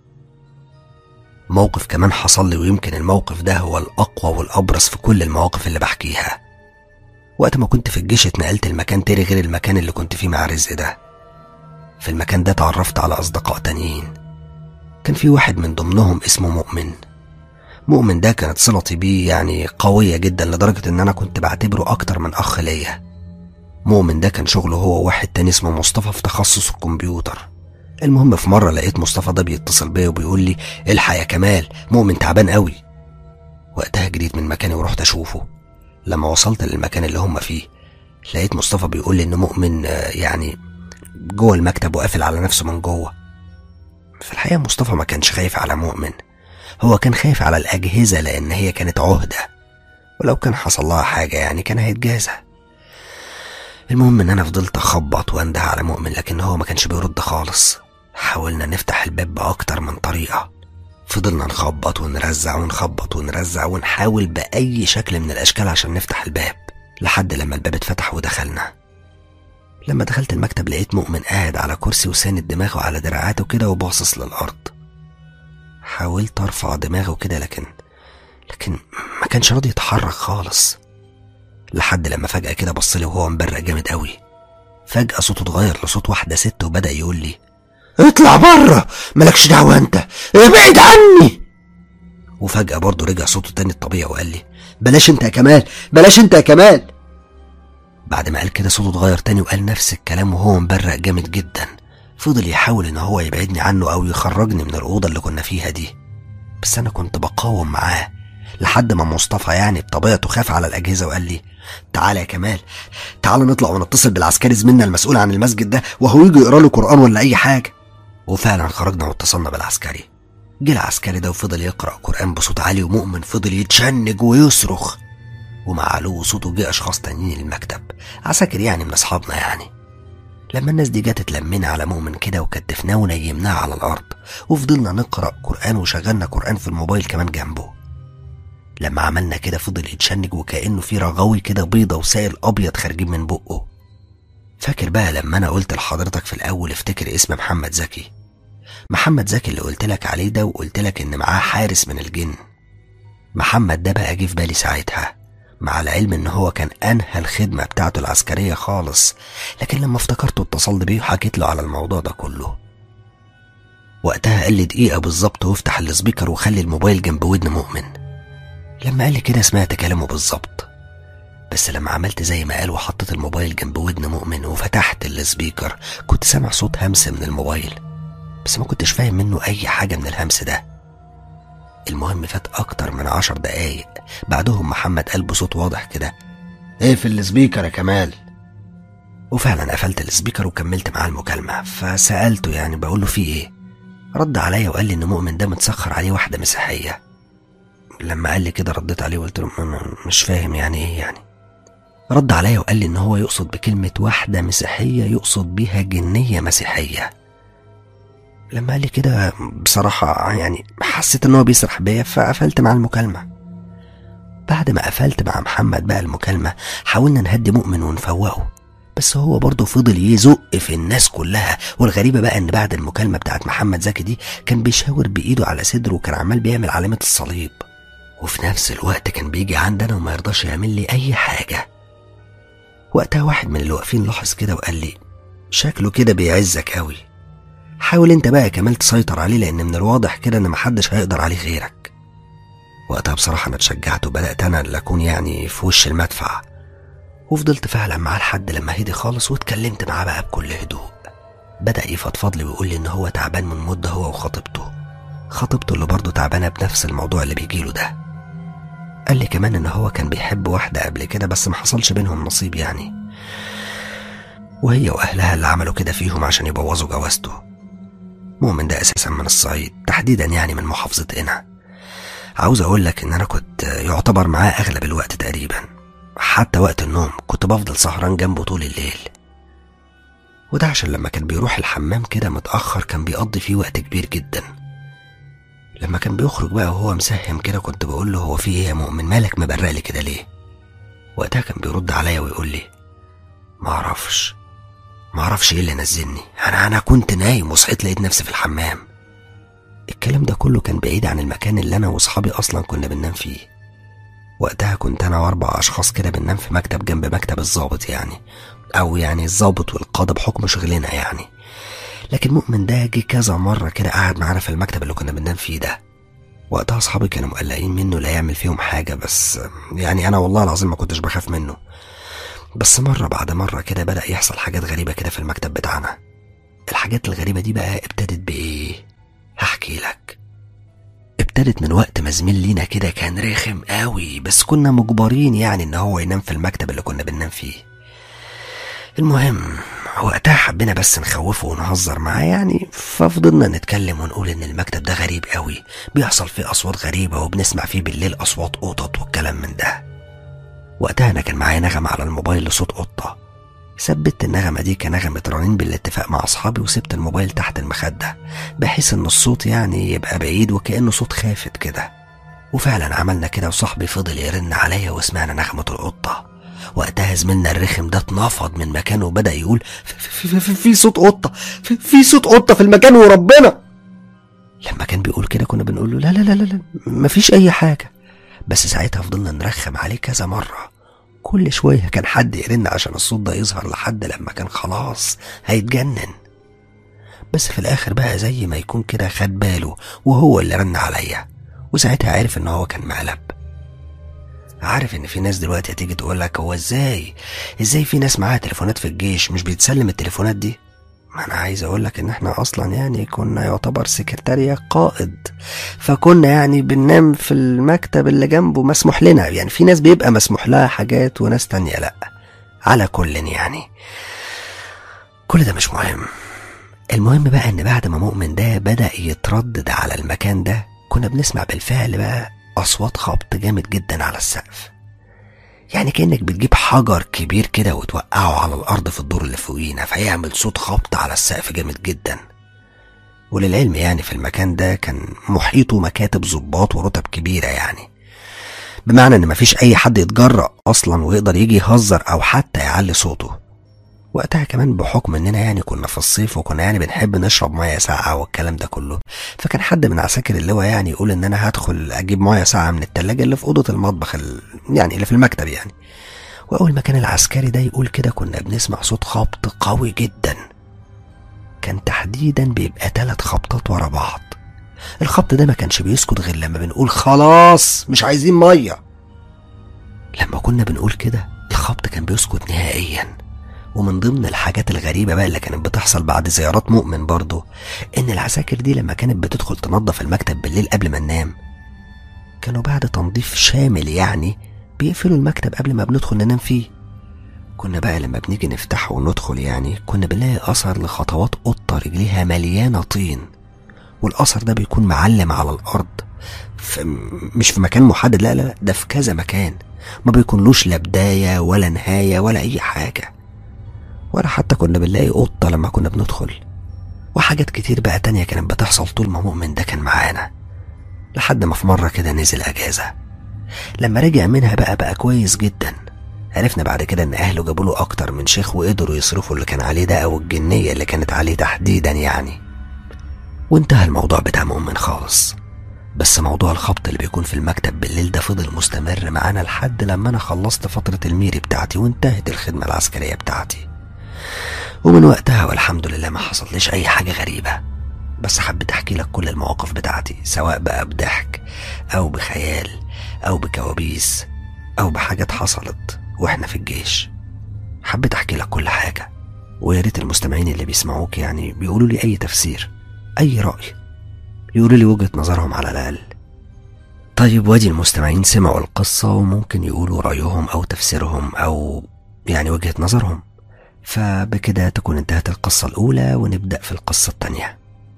موقف كمان حصل لي ويمكن الموقف ده هو الأقوى والأبرز في كل المواقف اللي بحكيها وقت ما كنت في الجيش اتنقلت المكان تاني غير المكان اللي كنت فيه مع رزق ده في المكان ده اتعرفت على أصدقاء تانيين كان في واحد من ضمنهم اسمه مؤمن مؤمن ده كانت صلتي بيه يعني قوية جدا لدرجة إن أنا كنت بعتبره أكتر من أخ ليا مؤمن ده كان شغله هو وواحد تاني اسمه مصطفى في تخصص الكمبيوتر المهم في مرة لقيت مصطفى ده بيتصل بيا وبيقول لي الحق يا كمال مؤمن تعبان قوي وقتها جريت من مكاني ورحت أشوفه لما وصلت للمكان اللي هم فيه لقيت مصطفى بيقول لي إن مؤمن آه، يعني جوه المكتب وقافل على نفسه من جوه في الحقيقة مصطفى ما كانش خايف على مؤمن هو كان خايف على الأجهزة لأن هي كانت عهدة ولو كان حصل لها حاجة يعني كان هيتجازى المهم إن أنا فضلت أخبط وأنده على مؤمن لكن هو ما كانش بيرد خالص حاولنا نفتح الباب بأكتر من طريقة فضلنا نخبط ونرزع ونخبط ونرزع ونحاول بأي شكل من الأشكال عشان نفتح الباب لحد لما الباب اتفتح ودخلنا لما دخلت المكتب لقيت مؤمن قاعد على كرسي وساند دماغه على دراعاته كده وباصص للأرض حاولت أرفع دماغه كده لكن لكن ما كانش راضي يتحرك خالص لحد لما فجأة كده بصلي وهو مبرق جامد قوي فجأة صوته اتغير لصوت واحدة ست وبدأ يقول لي اطلع بره مالكش دعوة انت ابعد عني وفجأة برضه رجع صوته تاني الطبيعي وقال لي بلاش انت يا كمال بلاش انت يا كمال بعد ما قال كده صوته اتغير تاني وقال نفس الكلام وهو مبرق جامد جدا فضل يحاول ان هو يبعدني عنه او يخرجني من الاوضه اللي كنا فيها دي بس انا كنت بقاوم معاه لحد ما مصطفى يعني بطبيعته خاف على الاجهزه وقال لي تعالى يا كمال تعالى نطلع ونتصل بالعسكري زميلنا المسؤول عن المسجد ده وهو يجي يقرا له قران ولا اي حاجه وفعلا خرجنا واتصلنا بالعسكري جه العسكري ده وفضل يقرا قران بصوت عالي ومؤمن فضل يتشنج ويصرخ ومع علو صوته جه اشخاص تانيين المكتب عساكر يعني من اصحابنا يعني لما الناس دي جت اتلمينا على مؤمن كده وكتفناه ونيمناه على الارض وفضلنا نقرا قران وشغلنا قران في الموبايل كمان جنبه لما عملنا كده فضل يتشنج وكانه في رغاوي كده بيضه وسائل ابيض خارجين من بقه فاكر بقى لما انا قلت لحضرتك في الاول افتكر اسم محمد زكي محمد زكي اللي قلت لك عليه ده وقلت لك ان معاه حارس من الجن محمد ده بقى جه في بالي ساعتها مع العلم ان هو كان انهى الخدمة بتاعته العسكرية خالص لكن لما افتكرته اتصلت بيه وحكيت له على الموضوع ده كله وقتها قال لي دقيقة بالظبط وافتح السبيكر وخلي الموبايل جنب ودن مؤمن لما قال لي كده سمعت كلامه بالظبط بس لما عملت زي ما قال وحطيت الموبايل جنب ودن مؤمن وفتحت السبيكر كنت سامع صوت همس من الموبايل بس ما كنتش فاهم منه أي حاجة من الهمس ده المهم فات أكتر من عشر دقايق بعدهم محمد قال بصوت واضح كده اقفل السبيكر يا كمال وفعلا قفلت السبيكر وكملت معاه المكالمة فسألته يعني بقول له في ايه رد عليا وقال لي ان مؤمن ده متسخر عليه واحدة مسيحية لما قال لي كده رديت عليه وقلت له "م- م- مش فاهم يعني ايه يعني رد عليا وقال لي ان هو يقصد بكلمة واحدة مسيحية يقصد بيها جنية مسيحية لما قال لي كده بصراحة يعني حسيت ان هو بيسرح بيا فقفلت مع المكالمة بعد ما قفلت مع محمد بقى المكالمة حاولنا نهدي مؤمن ونفوقه بس هو برضه فضل يزق في الناس كلها والغريبة بقى ان بعد المكالمة بتاعت محمد زكي دي كان بيشاور بإيده على صدره وكان عمال بيعمل علامة الصليب وفي نفس الوقت كان بيجي عندنا وما يرضاش يعمل لي أي حاجة وقتها واحد من اللي واقفين لاحظ كده وقال لي شكله كده بيعزك قوي حاول انت بقى يا كمال تسيطر عليه لان من الواضح كده ان محدش هيقدر عليه غيرك وقتها بصراحة انا اتشجعت وبدأت انا اللي اكون يعني في وش المدفع وفضلت فعلا معاه لحد لما هدي خالص واتكلمت معاه بقى بكل هدوء بدأ يفضفض لي ويقول لي ان هو تعبان من مدة هو وخطيبته خطيبته اللي برضه تعبانة بنفس الموضوع اللي بيجيله ده قال لي كمان ان هو كان بيحب واحدة قبل كده بس ما حصلش بينهم نصيب يعني وهي واهلها اللي عملوا كده فيهم عشان يبوظوا جوازته مؤمن ده اساسا من الصعيد تحديدا يعني من محافظة قنا عاوز اقول لك ان انا كنت يعتبر معاه اغلب الوقت تقريبا حتى وقت النوم كنت بفضل سهران جنبه طول الليل وده عشان لما كان بيروح الحمام كده متأخر كان بيقضي فيه وقت كبير جدا لما كان بيخرج بقى وهو مسهم كده كنت بقول له هو في ايه يا مؤمن مالك مبرق لي كده ليه وقتها كان بيرد عليا ويقول لي معرفش معرفش ايه اللي نزلني انا انا كنت نايم وصحيت لقيت نفسي في الحمام الكلام ده كله كان بعيد عن المكان اللي انا واصحابي اصلا كنا بننام فيه وقتها كنت انا واربع اشخاص كده بننام في مكتب جنب مكتب الضابط يعني او يعني الضابط والقاضي بحكم شغلنا يعني لكن مؤمن ده جه كذا مرة كده قعد معانا في المكتب اللي كنا بننام فيه ده وقتها اصحابي كانوا مقلقين منه لا يعمل فيهم حاجة بس يعني انا والله العظيم ما كنتش بخاف منه بس مرة بعد مرة كده بدأ يحصل حاجات غريبة كده في المكتب بتاعنا الحاجات الغريبة دي بقى ابتدت بإيه؟ هحكي لك ابتدت من وقت ما زميل لينا كده كان رخم قوي بس كنا مجبرين يعني ان هو ينام في المكتب اللي كنا بننام فيه المهم وقتها حبينا بس نخوفه ونهزر معاه يعني ففضلنا نتكلم ونقول ان المكتب ده غريب قوي بيحصل فيه اصوات غريبة وبنسمع فيه بالليل اصوات قطط والكلام من ده وقتها انا كان معايا نغمة على الموبايل لصوت قطة ثبت النغمة دي كنغمة رنين بالاتفاق مع أصحابي وسبت الموبايل تحت المخدة بحيث إن الصوت يعني يبقى بعيد وكأنه صوت خافت كده وفعلا عملنا كده وصاحبي فضل يرن عليا وسمعنا نغمة القطة وقتها زميلنا الرخم ده اتنفض من مكانه وبدأ يقول في, في, في, في صوت قطة في, في صوت قطة في المكان وربنا لما كان بيقول كده كنا بنقول له لا لا لا لا, لا مفيش أي حاجة بس ساعتها فضلنا نرخم عليه كذا مرة كل شوية كان حد يرن عشان الصوت ده يظهر لحد لما كان خلاص هيتجنن بس في الآخر بقى زي ما يكون كده خد باله وهو اللي رن عليا وساعتها عرف إن هو كان مقلب عارف إن في ناس دلوقتي هتيجي تقول لك هو إزاي إزاي في ناس معاها تليفونات في الجيش مش بيتسلم التليفونات دي ما انا عايز اقول لك ان احنا اصلا يعني كنا يعتبر سكرتارية قائد فكنا يعني بننام في المكتب اللي جنبه مسموح لنا يعني في ناس بيبقى مسموح لها حاجات وناس تانية لا على كل يعني كل ده مش مهم المهم بقى ان بعد ما مؤمن ده بدأ يتردد على المكان ده كنا بنسمع بالفعل بقى اصوات خبط جامد جدا على السقف يعني كأنك بتجيب حجر كبير كده وتوقعه على الأرض في الدور اللي فوقينا فيعمل صوت خبط على السقف جامد جدا وللعلم يعني في المكان ده كان محيطه مكاتب ظباط ورتب كبيرة يعني بمعنى ان مفيش اي حد يتجرأ اصلا ويقدر يجي يهزر او حتى يعلي صوته وقتها كمان بحكم اننا يعني كنا في الصيف وكنا يعني بنحب نشرب ميه ساقعه والكلام ده كله فكان حد من عساكر اللواء يعني يقول ان انا هدخل اجيب ميه ساقعه من التلاجة اللي في اوضه المطبخ ال... يعني اللي في المكتب يعني واول ما كان العسكري ده يقول كده كنا بنسمع صوت خبط قوي جدا كان تحديدا بيبقى تلات خبطات ورا بعض الخبط ده ما كانش بيسكت غير لما بنقول خلاص مش عايزين ميه لما كنا بنقول كده الخبط كان بيسكت نهائيا ومن ضمن الحاجات الغريبة بقى اللي كانت بتحصل بعد زيارات مؤمن برضه إن العساكر دي لما كانت بتدخل تنظف المكتب بالليل قبل ما ننام كانوا بعد تنظيف شامل يعني بيقفلوا المكتب قبل ما بندخل ننام فيه كنا بقى لما بنيجي نفتحه وندخل يعني كنا بنلاقي أثر لخطوات قطة رجليها مليانة طين والأثر ده بيكون معلم على الأرض في مش في مكان محدد لا لا لا، ده في كذا مكان ما بيكونلوش لا بداية ولا نهاية ولا أي حاجة ولا حتى كنا بنلاقي قطة لما كنا بندخل وحاجات كتير بقى تانية كانت بتحصل طول ما مؤمن ده كان معانا لحد ما في مرة كده نزل أجازة لما رجع منها بقى بقى كويس جدا عرفنا بعد كده ان اهله جابوا له اكتر من شيخ وقدروا يصرفوا اللي كان عليه ده او الجنيه اللي كانت عليه تحديدا يعني وانتهى الموضوع بتاع مؤمن خالص بس موضوع الخبط اللي بيكون في المكتب بالليل ده فضل مستمر معانا لحد لما انا خلصت فترة الميري بتاعتي وانتهت الخدمة العسكرية بتاعتي ومن وقتها والحمد لله ما حصليش اي حاجة غريبة بس حبيت احكي لك كل المواقف بتاعتي سواء بقى بضحك او بخيال او بكوابيس او بحاجات حصلت واحنا في الجيش حبيت احكي لك كل حاجة ويا ريت المستمعين اللي بيسمعوك يعني بيقولوا لي اي تفسير اي رأي يقولوا لي وجهة نظرهم على الاقل طيب وادي المستمعين سمعوا القصة وممكن يقولوا رأيهم أو تفسيرهم أو يعني وجهة نظرهم فبكده تكون انتهت القصة الأولى ونبدأ في القصة التانية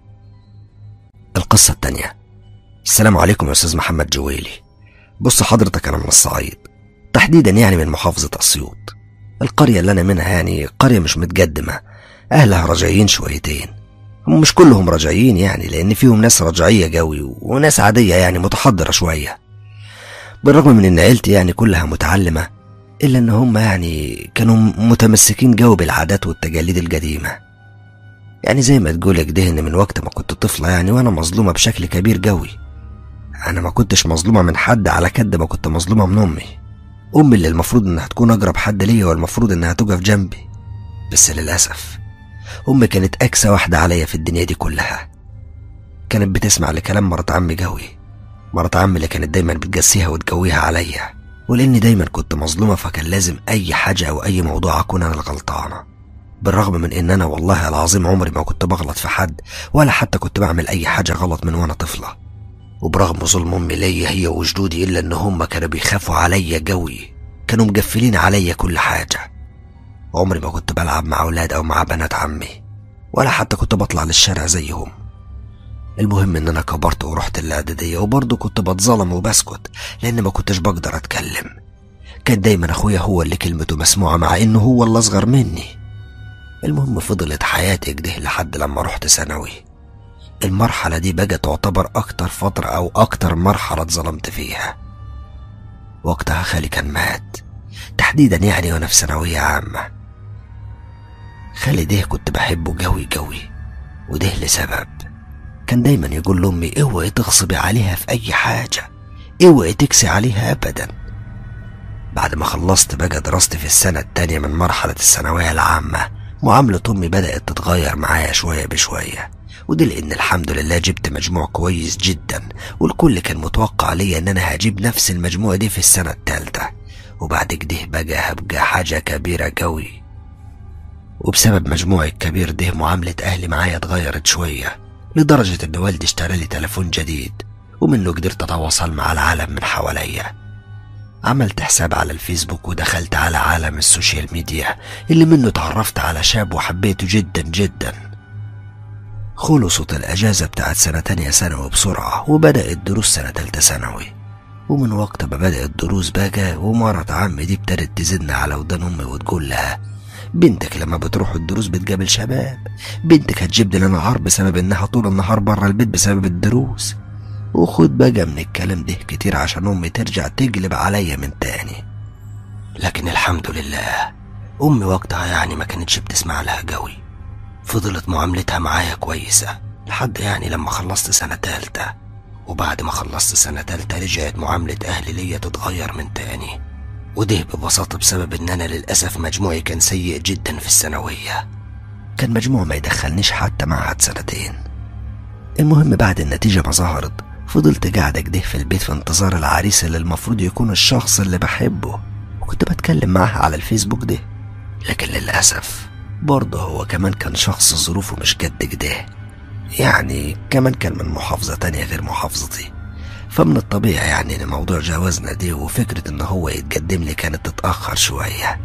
القصة التانية السلام عليكم يا أستاذ محمد جويلي بص حضرتك أنا من الصعيد تحديدا يعني من محافظة أسيوط القرية اللي أنا منها يعني قرية مش متقدمة أهلها رجعيين شويتين هم مش كلهم رجعيين يعني لأن فيهم ناس رجعية قوي وناس عادية يعني متحضرة شوية بالرغم من إن عيلتي يعني كلها متعلمة إلا إن هم يعني كانوا متمسكين جو بالعادات والتقاليد القديمة يعني زي ما تقول كده إن من وقت ما كنت طفلة يعني وأنا مظلومة بشكل كبير قوي أنا ما كنتش مظلومة من حد على كد ما كنت مظلومة من أمي أمي اللي المفروض إنها تكون أقرب حد ليا والمفروض إنها تقف جنبي بس للأسف أمي كانت أكسى واحدة عليا في الدنيا دي كلها كانت بتسمع لكلام مرات عمي قوي مرات عمي اللي كانت دايما بتجسيها وتجويها عليا ولأني دايما كنت مظلومة فكان لازم أي حاجة أو أي موضوع أكون أنا الغلطانة بالرغم من إن أنا والله العظيم عمري ما كنت بغلط في حد ولا حتى كنت بعمل أي حاجة غلط من وأنا طفلة وبرغم ظلم أمي ليا هي وجدودي إلا إن هم كانوا بيخافوا عليا قوي كانوا مقفلين عليا كل حاجة عمري ما كنت بلعب مع أولاد أو مع بنات عمي ولا حتى كنت بطلع للشارع زيهم المهم ان انا كبرت ورحت الاعداديه وبرضه كنت بتظلم وبسكت لان ما كنتش بقدر اتكلم كان دايما اخويا هو اللي كلمته مسموعه مع انه هو اللي اصغر مني المهم فضلت حياتي كده لحد لما رحت ثانوي المرحله دي بقى تعتبر اكتر فتره او اكتر مرحله اتظلمت فيها وقتها خالي كان مات تحديدا يعني وانا في ثانويه عامه خالي ده كنت بحبه قوي قوي وده لسبب كان دايما يقول لأمي اوعي تغصبي عليها في أي حاجة اوعي تكسي عليها أبدا بعد ما خلصت بقى دراستي في السنة التانية من مرحلة الثانوية العامة معاملة أمي بدأت تتغير معايا شوية بشوية ودي لأن الحمد لله جبت مجموع كويس جدا والكل كان متوقع ليا إن أنا هجيب نفس المجموع دي في السنة التالتة وبعد كده بقى هبقى حاجة كبيرة قوي وبسبب مجموعي الكبير ده معاملة أهلي معايا اتغيرت شوية لدرجة إن والدي اشترى لي تليفون جديد ومنه قدرت أتواصل مع العالم من حواليا عملت حساب على الفيسبوك ودخلت على عالم السوشيال ميديا اللي منه اتعرفت على شاب وحبيته جدا جدا خلصت الأجازة بتاعت سنة تانية ثانوي بسرعة وبدأت دروس سنة تالتة ثانوي ومن وقت ما بدأت دروس بقى ومرة عمي دي ابتدت تزن على ودان أمي وتقول لها بنتك لما بتروح الدروس بتقابل شباب بنتك هتجيب لنا عار بسبب انها طول النهار بره البيت بسبب الدروس وخد بقى من الكلام ده كتير عشان امي ترجع تقلب عليا من تاني لكن الحمد لله امي وقتها يعني ما كانتش بتسمع لها قوي فضلت معاملتها معايا كويسة لحد يعني لما خلصت سنة تالتة وبعد ما خلصت سنة تالتة رجعت معاملة أهلي ليا تتغير من تاني وده ببساطة بسبب إن أنا للأسف مجموعي كان سيء جدا في الثانوية كان مجموع ما يدخلنيش حتى معهد سنتين المهم بعد النتيجة ما ظهرت فضلت قاعدة كده في البيت في انتظار العريس اللي المفروض يكون الشخص اللي بحبه وكنت بتكلم معاها على الفيسبوك ده لكن للأسف برضه هو كمان كان شخص ظروفه مش قد كده يعني كمان كان من محافظة تانية غير محافظتي فمن الطبيعي يعني ان موضوع جوازنا دي وفكرة ان هو يتقدم لي كانت تتأخر شوية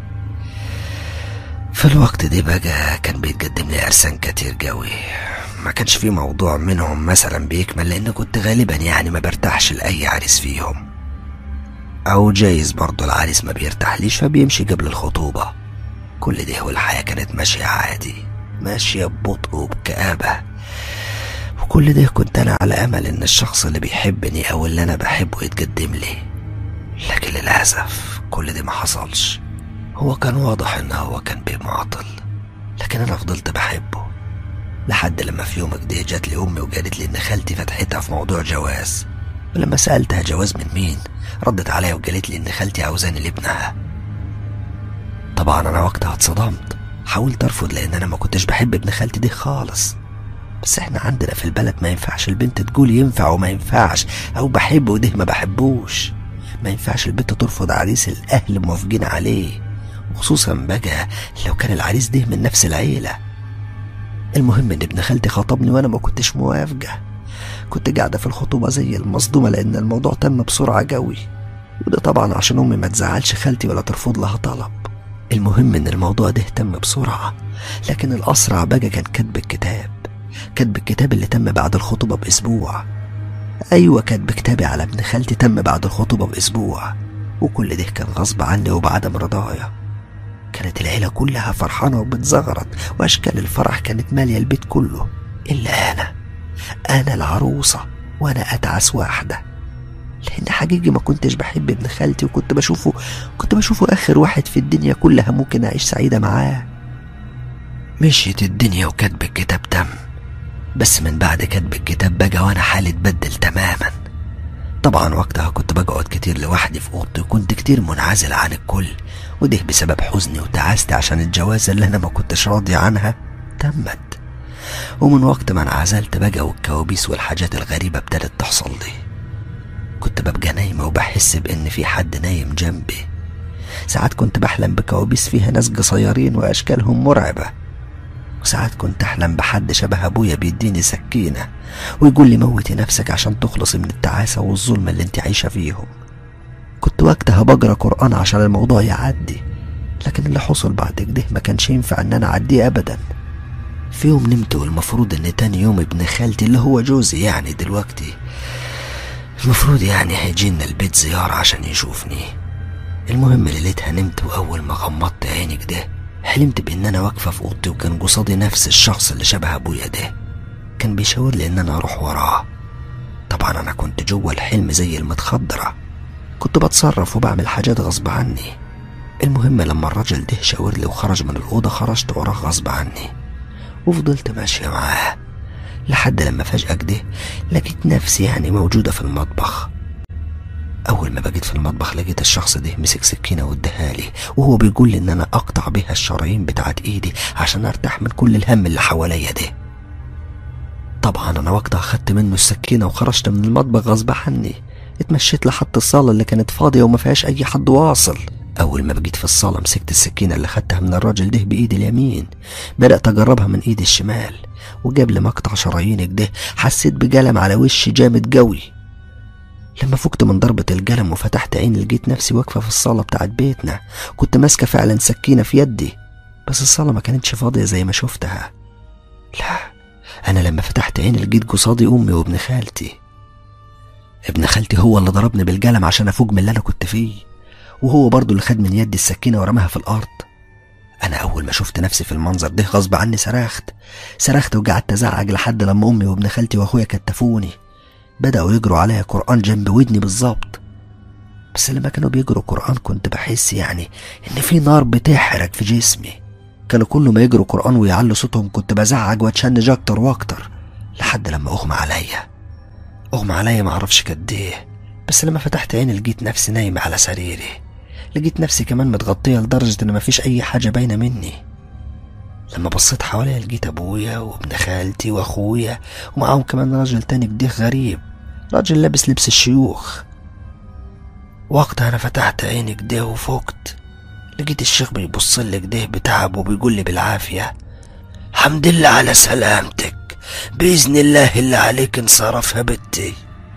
في الوقت ده بقى كان بيتقدم لي عرسان كتير قوي ما كانش في موضوع منهم مثلا بيكمل لان كنت غالبا يعني ما برتاحش لاي عريس فيهم او جايز برضه العريس ما بيرتاحليش فبيمشي قبل الخطوبة كل ده والحياة كانت ماشية عادي ماشية ببطء وبكآبة وكل ده كنت أنا على أمل إن الشخص اللي بيحبني أو اللي أنا بحبه يتقدم لي لكن للأسف كل ده ما حصلش هو كان واضح إن هو كان بيمعطل لكن أنا فضلت بحبه لحد لما في يوم كده جات لي أمي وقالت لي إن خالتي فتحتها في موضوع جواز ولما سألتها جواز من مين ردت عليا وقالت لي إن خالتي عاوزاني لابنها طبعا أنا وقتها اتصدمت حاولت أرفض لأن أنا ما كنتش بحب ابن خالتي دي خالص بس احنا عندنا في البلد ما ينفعش البنت تقول ينفع وما ينفعش او بحبه وده ما بحبوش ما ينفعش البنت ترفض عريس الاهل موافقين عليه وخصوصا بقى لو كان العريس ده من نفس العيلة المهم ان ابن خالتي خطبني وانا ما كنتش موافقة كنت قاعدة في الخطوبة زي المصدومة لان الموضوع تم بسرعة قوي وده طبعا عشان امي ما تزعلش خالتي ولا ترفض لها طلب المهم ان الموضوع ده تم بسرعة لكن الاسرع بقى كان كتب الكتاب كتب الكتاب اللي تم بعد الخطوبة بأسبوع أيوة كتب كتابي على ابن خالتي تم بعد الخطوبة بأسبوع وكل ده كان غصب عني وبعدم رضايا كانت العيلة كلها فرحانة وبتزغرط وأشكال الفرح كانت مالية البيت كله إلا أنا أنا العروسة وأنا أتعس واحدة لأن حقيقي ما كنتش بحب ابن خالتي وكنت بشوفه كنت بشوفه آخر واحد في الدنيا كلها ممكن أعيش سعيدة معاه مشيت الدنيا وكتب الكتاب تم بس من بعد كتب الكتاب بقى وانا حالي اتبدل تماما طبعا وقتها كنت بقعد كتير لوحدي في اوضتي وكنت كتير منعزل عن الكل وده بسبب حزني وتعاستي عشان الجوازة اللي انا ما كنتش راضي عنها تمت ومن وقت ما انعزلت بقى والكوابيس والحاجات الغريبة ابتدت تحصل لي كنت ببقى نايمة وبحس بإن في حد نايم جنبي ساعات كنت بحلم بكوابيس فيها ناس قصيرين وأشكالهم مرعبة وساعات كنت أحلم بحد شبه أبويا بيديني سكينة ويقول لي موتي نفسك عشان تخلصي من التعاسة والظلم اللي انت عايشة فيهم كنت وقتها بقرا قرآن عشان الموضوع يعدي لكن اللي حصل بعد كده ما كانش ينفع ان انا اعديه ابدا في يوم نمت والمفروض ان تاني يوم ابن خالتي اللي هو جوزي يعني دلوقتي المفروض يعني هيجينا البيت زيارة عشان يشوفني المهم ليلتها نمت واول ما غمضت عيني كده حلمت بان انا واقفة في اوضتي وكان قصادي نفس الشخص اللي شبه ابويا ده كان بيشاور لي ان انا اروح وراه طبعا انا كنت جوه الحلم زي المتخدرة كنت بتصرف وبعمل حاجات غصب عني المهم لما الراجل ده شاور لي وخرج من الأوضة خرجت وراه غصب عني وفضلت ماشية معاه لحد لما فجأة كده لقيت نفسي يعني موجودة في المطبخ أول ما بقيت في المطبخ لقيت الشخص ده مسك سكينة واداها لي وهو بيقول لي إن أنا أقطع بيها الشرايين بتاعت إيدي عشان أرتاح من كل الهم اللي حواليا ده طبعا أنا وقتها خدت منه السكينة وخرجت من المطبخ غصب عني اتمشيت لحد الصالة اللي كانت فاضية وما فيهاش أي حد واصل أول ما بقيت في الصالة مسكت السكينة اللي خدتها من الراجل ده بإيدي اليمين بدأت أجربها من إيدي الشمال وقبل ما أقطع شراييني كده حسيت بجلم على وشي جامد قوي لما فكت من ضربة القلم وفتحت عيني لقيت نفسي واقفة في الصالة بتاعت بيتنا كنت ماسكة فعلا سكينة في يدي بس الصالة ما كانتش فاضية زي ما شفتها لا أنا لما فتحت عيني لقيت قصادي أمي وابن خالتي ابن خالتي هو اللي ضربني بالقلم عشان أفوق من اللي أنا كنت فيه وهو برضه اللي خد من يدي السكينة ورماها في الأرض أنا أول ما شفت نفسي في المنظر ده غصب عني صرخت صرخت وقعدت أزعج لحد لما أمي وابن خالتي وأخويا كتفوني بدأوا يجروا عليا قرآن جنب ودني بالظبط بس لما كانوا بيجروا قرآن كنت بحس يعني إن في نار بتحرق في جسمي كانوا كل ما يجروا قرآن ويعلوا صوتهم كنت بزعج واتشنج أكتر وأكتر لحد لما أغمى عليا أغمى عليا معرفش قد إيه بس لما فتحت عيني لقيت نفسي نايمة على سريري لقيت نفسي كمان متغطية لدرجة إن مفيش أي حاجة باينة مني لما بصيت حواليا لقيت ابويا وابن خالتي واخويا ومعاهم كمان راجل تاني كده غريب راجل لابس لبس الشيوخ وقتها انا فتحت عيني كده وفقت لقيت الشيخ بيبص لي كده بتعب وبيقول لي بالعافيه حمد لله على سلامتك باذن الله اللي عليك انصرفها بنتي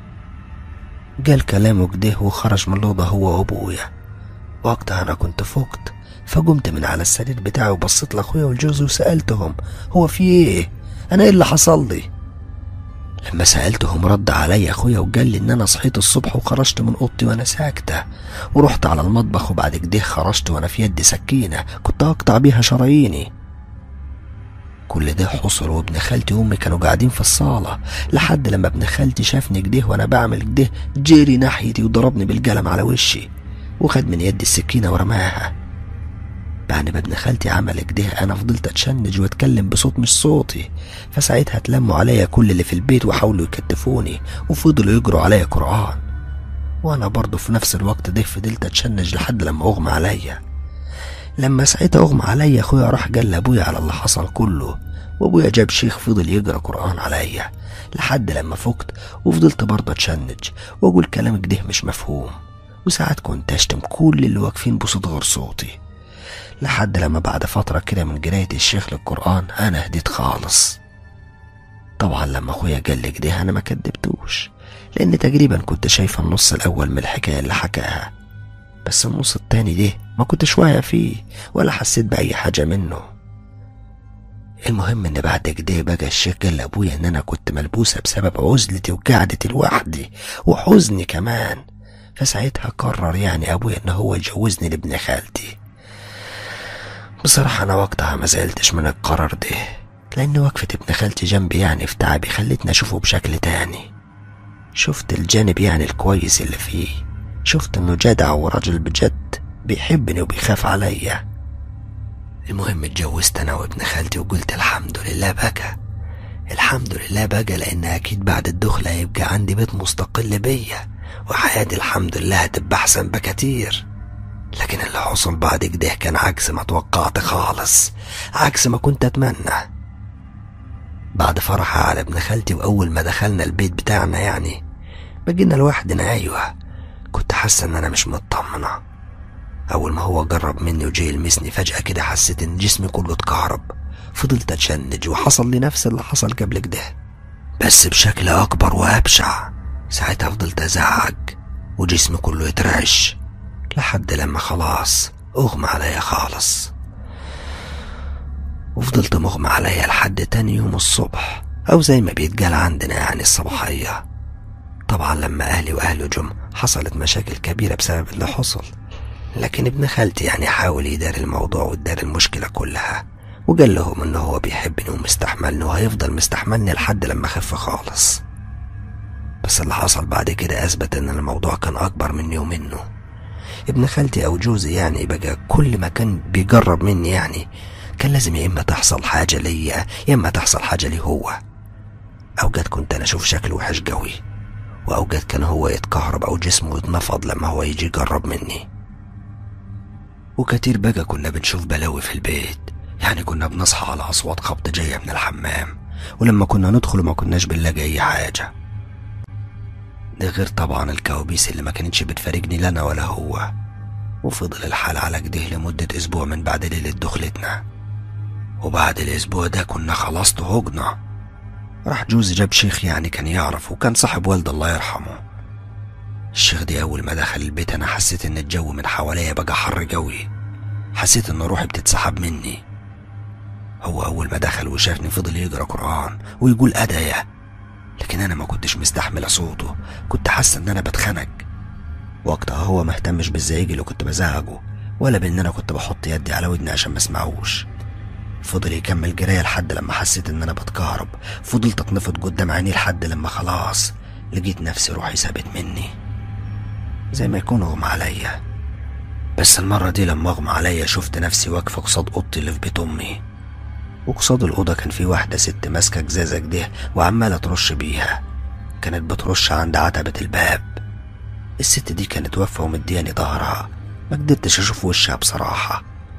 قال كلامه كده وخرج من الأوضة هو وأبويا وقتها أنا كنت فقت فقمت من على السرير بتاعي وبصيت لأخويا والجوز وسألتهم هو في إيه؟ أنا إيه اللي حصل لي؟ لما سألتهم رد علي أخويا وقال لي إن أنا صحيت الصبح وخرجت من أوضتي وأنا ساكتة ورحت على المطبخ وبعد كده خرجت وأنا في يدي سكينة كنت أقطع بيها شراييني كل ده حصل وابن خالتي وامي كانوا قاعدين في الصالة لحد لما ابن خالتي شافني كده وانا بعمل كده جري ناحيتي وضربني بالقلم على وشي وخد من يدي السكينة ورماها بعد ما ابن خالتي عمل كده انا فضلت اتشنج واتكلم بصوت مش صوتي فساعتها اتلموا عليا كل اللي في البيت وحاولوا يكتفوني وفضلوا يجروا عليا قرآن وانا برضه في نفس الوقت ده فضلت اتشنج لحد لما اغمى عليا لما ساعتها اغمى عليا اخويا راح قال لابويا على اللي حصل كله وابويا جاب شيخ فضل يقرا قران عليا لحد لما فقت وفضلت برضه اتشنج واقول كلام كده مش مفهوم وساعات كنت اشتم كل اللي واقفين بصوت غير صوتي لحد لما بعد فترة كده من قراية الشيخ للقرآن أنا هديت خالص طبعا لما أخويا قال لي كده أنا ما كدبتوش لأن تقريبا كنت شايفة النص الأول من الحكاية اللي حكاها بس النص التاني ده ما كنتش واعي فيه ولا حسيت بأي حاجة منه المهم ان بعد كده بقى الشيخ قال لابويا ان انا كنت ملبوسه بسبب عزلتي وقعدتي لوحدي وحزني كمان فساعتها قرر يعني ابويا ان هو يجوزني لابن خالتي بصراحة أنا وقتها ما زعلتش من القرار ده لأن وقفة ابن خالتي جنبي يعني في تعبي خلتني أشوفه بشكل تاني شفت الجانب يعني الكويس اللي فيه شفت إنه جدع وراجل بجد بيحبني وبيخاف عليا المهم اتجوزت أنا وابن خالتي وقلت الحمد لله بقى الحمد لله بقى لأن أكيد بعد الدخلة هيبقى عندي بيت مستقل بيا وحياتي الحمد لله هتبقى أحسن بكتير لكن اللي حصل بعد كده كان عكس ما توقعت خالص عكس ما كنت اتمنى بعد فرحة على ابن خالتي واول ما دخلنا البيت بتاعنا يعني بقينا لوحدنا ايوه كنت حاسه ان انا مش مطمنه اول ما هو جرب مني وجي يلمسني فجاه كده حسيت ان جسمي كله اتكهرب فضلت اتشنج وحصل لي نفس اللي حصل قبل كده بس بشكل اكبر وابشع ساعتها فضلت ازعج وجسمي كله يترعش لحد لما خلاص أغمى عليا خالص وفضلت مغمى عليا لحد تاني يوم الصبح أو زي ما بيتقال عندنا يعني الصباحية طبعا لما أهلي وأهله جم حصلت مشاكل كبيرة بسبب اللي حصل لكن ابن خالتي يعني حاول يدار الموضوع ويدار المشكلة كلها وقال لهم إن هو بيحبني ومستحملني وهيفضل مستحملني لحد لما أخف خالص بس اللي حصل بعد كده أثبت إن الموضوع كان أكبر مني ومنه ابن خالتي او جوزي يعني بقى كل ما كان بيجرب مني يعني كان لازم يا اما تحصل حاجه ليا يا اما تحصل حاجه لي هو اوقات كنت انا اشوف شكله وحش قوي واوقات كان هو يتكهرب او جسمه يتنفض لما هو يجي يجرب مني وكتير بقى كنا بنشوف بلاوي في البيت يعني كنا بنصحى على اصوات خبط جايه من الحمام ولما كنا ندخل ما كناش بنلاقي اي حاجه ده غير طبعا الكوابيس اللي ما كانتش بتفارقني لا انا ولا هو وفضل الحال على كده لمدة أسبوع من بعد ليلة دخلتنا وبعد الأسبوع ده كنا خلاص تهجنا راح جوزي جاب شيخ يعني كان يعرف وكان صاحب والد الله يرحمه الشيخ دي أول ما دخل البيت أنا حسيت إن الجو من حواليا بقى حر قوي حسيت إن روحي بتتسحب مني هو أول ما دخل وشافني فضل يقرأ قرآن ويقول أدايا لكن أنا ما كنتش مستحملة صوته كنت حاسة إن أنا بتخنق وقتها هو ما اهتمش بالزعيج اللي كنت بزعجه ولا بإن أنا كنت بحط يدي على ودني عشان ما اسمعوش فضل يكمل جراية لحد لما حسيت إن أنا بتكهرب فضلت أتنفض قدام عينيه لحد لما خلاص لقيت نفسي روحي سابت مني زي ما يكون أغمى عليا بس المرة دي لما أغمى عليا شفت نفسي واقفة قصاد أوضتي اللي في بيت أمي وقصاد الأوضة كان في واحدة ست ماسكة جزازة كده وعمالة ترش بيها كانت بترش عند عتبة الباب الست دي كانت واقفة ومدياني ظهرها ما قدرتش أشوف وشها بصراحة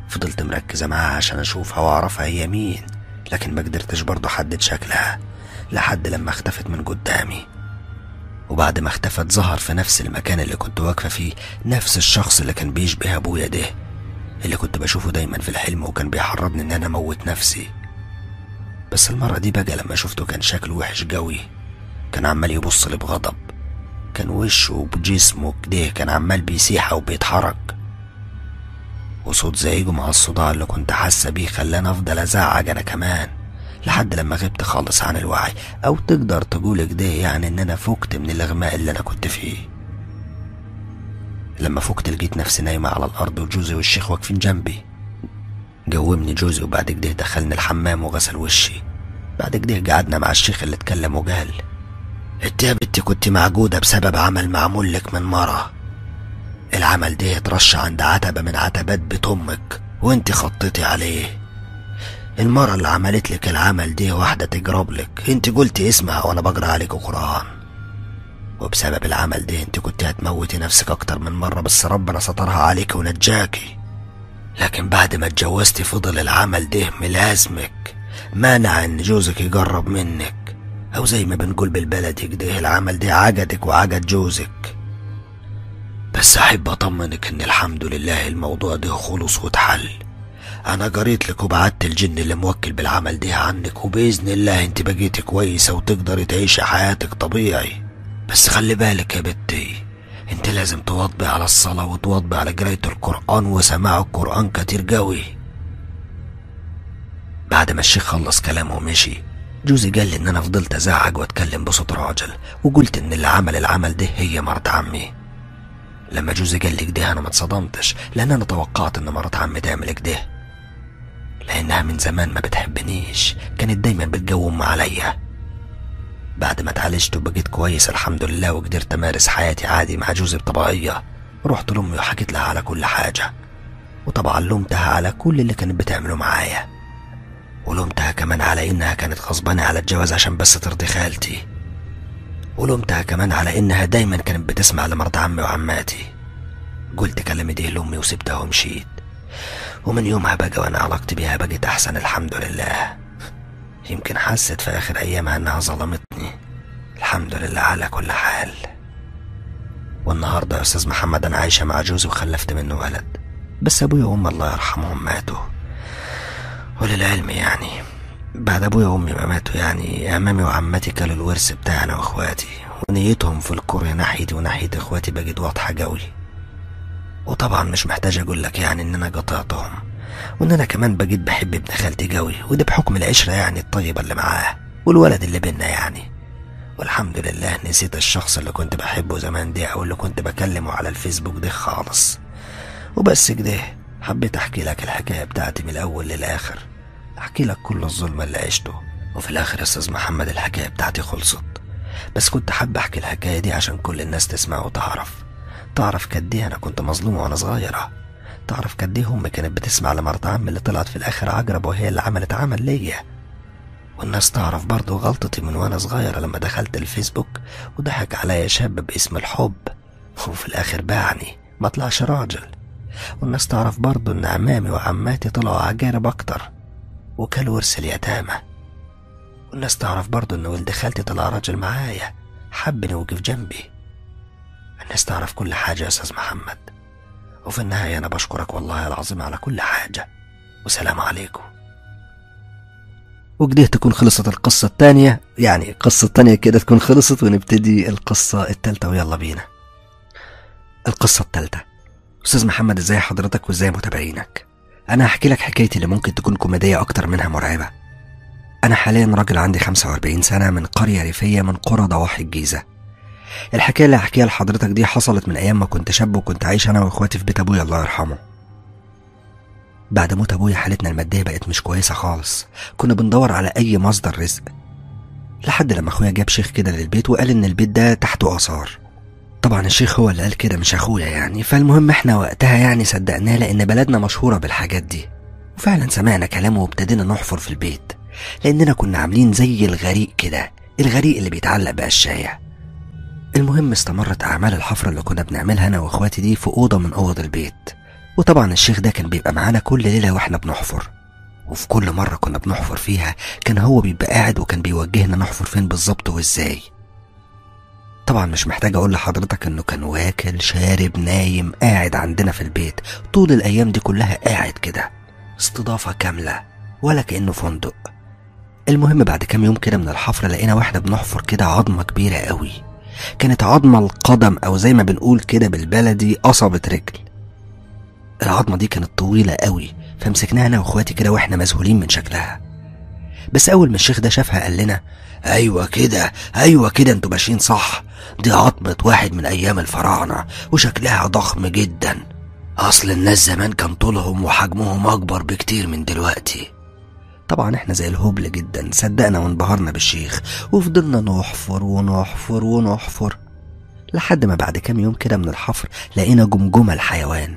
فضلت مركزة معاها عشان أشوفها وأعرفها هي مين لكن ما قدرتش برضه أحدد شكلها لحد لما اختفت من قدامي وبعد ما اختفت ظهر في نفس المكان اللي كنت واقفة فيه نفس الشخص اللي كان بيشبه أبويا ده اللي كنت بشوفه دايما في الحلم وكان بيحرضني إن أنا أموت نفسي بس المرة دي بقى لما شفته كان شكله وحش قوي كان عمال يبص لي بغضب كان وشه وجسمه كده كان عمال بيسيح أو بيتحرك وصوت زعيجه مع الصداع اللي كنت حاسة بيه خلاني أفضل أزعج أنا كمان لحد لما غبت خالص عن الوعي أو تقدر تقول كده يعني إن أنا فقت من الإغماء اللي أنا كنت فيه لما فقت لقيت نفسي نايمة على الأرض وجوزي والشيخ واقفين جنبي جومني جوزي وبعد كده دخلني الحمام وغسل وشي بعد كده قعدنا مع الشيخ اللي اتكلم وقال انت يا بنتي كنت معجودة بسبب عمل معمول لك من مرة العمل ده اترش عند عتبة من عتبات بيت أمك وانت خطيتي عليه المرة اللي عملت لك العمل دي واحدة تجرب لك انت قلتي اسمها وانا بقرا عليك قرآن وبسبب العمل ده انت كنت هتموتي نفسك اكتر من مرة بس ربنا سترها عليك ونجاكي لكن بعد ما اتجوزتي فضل العمل ده ملازمك مانع ان جوزك يجرب منك او زي ما بنقول بالبلدي كده العمل ده عجدك وعجد جوزك بس احب اطمنك ان الحمد لله الموضوع ده خلص واتحل انا جريت لك وبعت الجن اللي موكل بالعمل ده عنك وباذن الله انت بقيتي كويسه وتقدري تعيشي حياتك طبيعي بس خلي بالك يا بنتي انت لازم تواظبي على الصلاه وتواظبي على قرايه القران وسماع القران كتير قوي بعد ما الشيخ خلص كلامه ومشي جوزي قال لي ان انا فضلت ازعج واتكلم بصوت راجل وقلت ان اللي عمل العمل ده هي مرت عمي لما جوزي قال لي كده انا ما اتصدمتش لان انا توقعت ان مرات عمي تعمل كده لانها من زمان ما بتحبنيش كانت دايما بتجوم عليا بعد ما اتعالجت وبقيت كويس الحمد لله وقدرت امارس حياتي عادي مع جوزي بطبيعيه رحت لامي وحكيت لها على كل حاجه وطبعا لومتها على كل اللي كانت بتعمله معايا ولومتها كمان على انها كانت غصبانة على الجواز عشان بس ترضي خالتي ولومتها كمان على انها دايما كانت بتسمع لمرت عمي وعماتي قلت كلامي ده لامي وسبتها ومشيت ومن يومها بقى وانا علاقتي بيها بقت احسن الحمد لله يمكن حست في اخر ايامها انها ظلمتني الحمد لله على كل حال والنهارده يا استاذ محمد انا عايشه مع جوزي وخلفت منه ولد بس ابويا وامي الله يرحمهم ماتوا وللعلم يعني بعد ابويا وامي ما ماتوا يعني عمامي وعماتي كلوا الورث بتاعنا واخواتي ونيتهم في الكره ناحيتي وناحيه اخواتي بقت واضحه قوي وطبعا مش محتاج اقول لك يعني ان انا قطعتهم وان انا كمان بقيت بحب ابن خالتي قوي وده بحكم العشره يعني الطيبه اللي معاه والولد اللي بينا يعني والحمد لله نسيت الشخص اللي كنت بحبه زمان ده او اللي كنت بكلمه على الفيسبوك ده خالص وبس كده حبيت احكي لك الحكايه بتاعتي من الاول للاخر احكي لك كل الظلم اللي عشته وفي الاخر يا استاذ محمد الحكايه بتاعتي خلصت بس كنت حابب احكي الحكايه دي عشان كل الناس تسمع وتعرف تعرف قد ايه انا كنت مظلومه وانا صغيره تعرف قد ايه امي كانت بتسمع لمرت عمي اللي طلعت في الاخر عجرب وهي اللي عملت عمل ليا والناس تعرف برضه غلطتي من وانا صغيرة لما دخلت الفيسبوك وضحك عليا شاب باسم الحب وفي الاخر باعني ما طلعش راجل والناس تعرف برضه ان عمامي وعماتي طلعوا عجارب اكتر وكلوا ورث اليتامى والناس تعرف برضه ان ولد خالتي طلع راجل معايا حبني وقف جنبي الناس تعرف كل حاجة يا أستاذ محمد وفي النهاية أنا بشكرك والله العظيم على كل حاجة وسلام عليكم وكده تكون خلصت القصة التانية يعني القصة التانية كده تكون خلصت ونبتدي القصة التالتة ويلا بينا القصة التالتة أستاذ محمد ازاي حضرتك وازاي متابعينك أنا هحكي لك حكايتي اللي ممكن تكون كوميدية أكتر منها مرعبة أنا حاليا راجل عندي 45 سنة من قرية ريفية من قرى ضواحي الجيزة الحكاية اللي هحكيها لحضرتك دي حصلت من أيام ما كنت شاب وكنت عايش أنا وإخواتي في بيت أبويا الله يرحمه بعد موت أبويا حالتنا المادية بقت مش كويسة خالص كنا بندور على أي مصدر رزق لحد لما أخويا جاب شيخ كده للبيت وقال إن البيت ده تحته آثار طبعا الشيخ هو اللي قال كده مش أخويا يعني فالمهم إحنا وقتها يعني صدقناه لأن بلدنا مشهورة بالحاجات دي وفعلا سمعنا كلامه وابتدينا نحفر في البيت لأننا كنا عاملين زي الغريق كده الغريق اللي بيتعلق بقشاية المهم استمرت أعمال الحفر اللي كنا بنعملها أنا وإخواتي دي في أوضة من أوض البيت وطبعا الشيخ ده كان بيبقى معانا كل ليلة واحنا بنحفر وفي كل مرة كنا بنحفر فيها كان هو بيبقى قاعد وكان بيوجهنا نحفر فين بالظبط وازاي طبعا مش محتاج اقول لحضرتك انه كان واكل شارب نايم قاعد عندنا في البيت طول الايام دي كلها قاعد كده استضافة كاملة ولا كأنه فندق المهم بعد كام يوم كده من الحفر لقينا واحنا بنحفر كده عظمة كبيرة قوي كانت عظمة القدم او زي ما بنقول كده بالبلدي قصبة رجل العظمة دي كانت طويلة قوي فمسكناها انا واخواتي كده واحنا مذهولين من شكلها بس اول ما الشيخ ده شافها قال لنا ايوه كده ايوه كده انتوا ماشيين صح دي عظمة واحد من ايام الفراعنة وشكلها ضخم جدا اصل الناس زمان كان طولهم وحجمهم اكبر بكتير من دلوقتي طبعا احنا زي الهبل جدا صدقنا وانبهرنا بالشيخ وفضلنا نحفر ونحفر ونحفر لحد ما بعد كام يوم كده من الحفر لقينا جمجمة الحيوان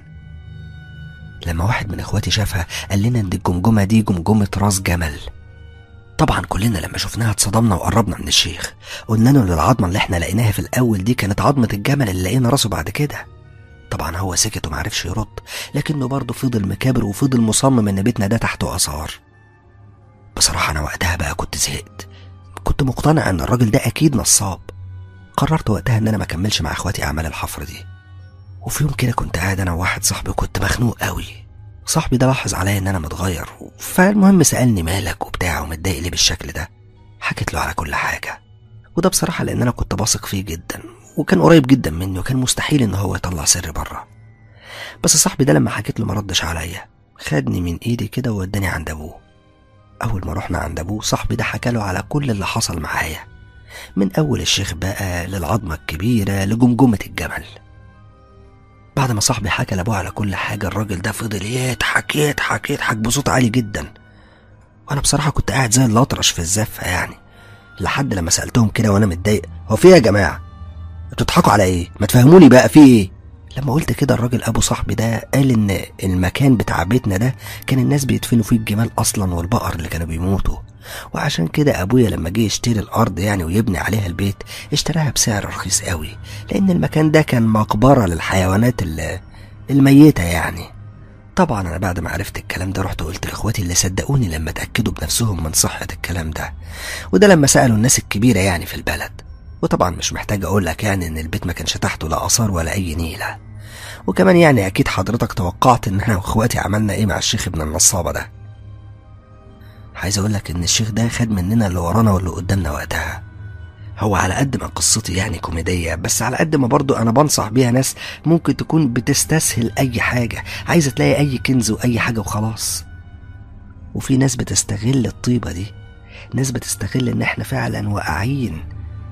لما واحد من اخواتي شافها قال لنا ان الجمجمة دي جمجمة راس جمل طبعا كلنا لما شفناها اتصدمنا وقربنا من الشيخ قلنا له ان العظمه اللي احنا لقيناها في الاول دي كانت عظمه الجمل اللي لقينا راسه بعد كده طبعا هو سكت ومعرفش يرد لكنه برضه فضل مكابر وفضل مصمم ان بيتنا ده تحته اثار بصراحه انا وقتها بقى كنت زهقت كنت مقتنع ان الراجل ده اكيد نصاب قررت وقتها ان انا ما اكملش مع اخواتي اعمال الحفر دي وفي يوم كده كنت قاعد انا وواحد صاحبي كنت مخنوق قوي صاحبي ده لاحظ عليا ان انا متغير فالمهم سالني مالك وبتاع ومتضايق ليه بالشكل ده حكيت له على كل حاجه وده بصراحه لان انا كنت واثق فيه جدا وكان قريب جدا مني وكان مستحيل ان هو يطلع سر بره بس صاحبي ده لما حكيت له ما ردش عليا خدني من ايدي كده ووداني عند ابوه اول ما رحنا عند ابوه صاحبي ده حكى له على كل اللي حصل معايا من اول الشيخ بقى للعظمه الكبيره لجمجمه الجمل بعد ما صاحبي حكى لابوه على كل حاجه الراجل ده فضل يضحك يضحك يضحك بصوت عالي جدا وانا بصراحه كنت قاعد زي الاطرش في الزفه يعني لحد لما سالتهم كده وانا متضايق هو في ايه يا جماعه بتضحكوا على ايه ما تفهموني بقى في ايه لما قلت كده الراجل ابو صاحبي ده قال ان المكان بتاع بيتنا ده كان الناس بيدفنوا فيه الجمال اصلا والبقر اللي كانوا بيموتوا وعشان كده ابويا لما جه يشتري الارض يعني ويبني عليها البيت اشتراها بسعر رخيص قوي لان المكان ده كان مقبره للحيوانات ال- الميته يعني طبعا انا بعد ما عرفت الكلام ده رحت قلت لاخواتي اللي صدقوني لما اتاكدوا بنفسهم من صحه الكلام ده وده لما سالوا الناس الكبيره يعني في البلد وطبعا مش محتاج اقول لك يعني ان البيت ما كانش تحته لا اثار ولا اي نيله وكمان يعني اكيد حضرتك توقعت ان انا واخواتي عملنا ايه مع الشيخ ابن النصابه ده عايز اقول لك ان الشيخ ده خد مننا اللي ورانا واللي قدامنا وقتها هو على قد ما قصتي يعني كوميدية بس على قد ما برضو أنا بنصح بيها ناس ممكن تكون بتستسهل أي حاجة عايزة تلاقي أي كنز وأي حاجة وخلاص وفي ناس بتستغل الطيبة دي ناس بتستغل إن إحنا فعلا واقعين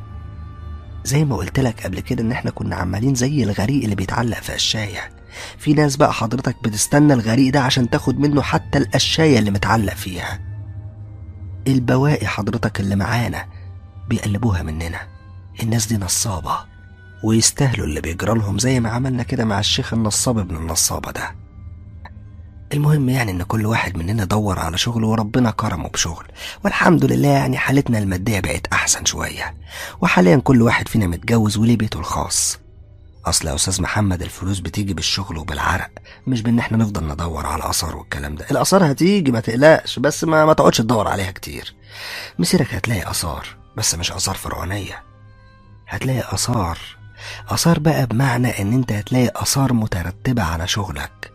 زي ما قلت لك قبل كده إن إحنا كنا عمالين زي الغريق اللي بيتعلق في قشاية في ناس بقى حضرتك بتستنى الغريق ده عشان تاخد منه حتى القشاية اللي متعلق فيها البواقي حضرتك اللي معانا بيقلبوها مننا الناس دي نصابة ويستاهلوا اللي بيجرى لهم زي ما عملنا كده مع الشيخ النصاب ابن النصابة ده المهم يعني ان كل واحد مننا دور على شغل وربنا كرمه بشغل والحمد لله يعني حالتنا المادية بقت احسن شوية وحاليا كل واحد فينا متجوز وليه بيته الخاص اصل يا استاذ محمد الفلوس بتيجي بالشغل وبالعرق مش بان احنا نفضل ندور على اثار والكلام ده الاثار هتيجي ما تقلقش بس ما ما تقعدش تدور عليها كتير مسيرك هتلاقي اثار بس مش اثار فرعونيه هتلاقي اثار اثار بقى بمعنى ان انت هتلاقي اثار مترتبه على شغلك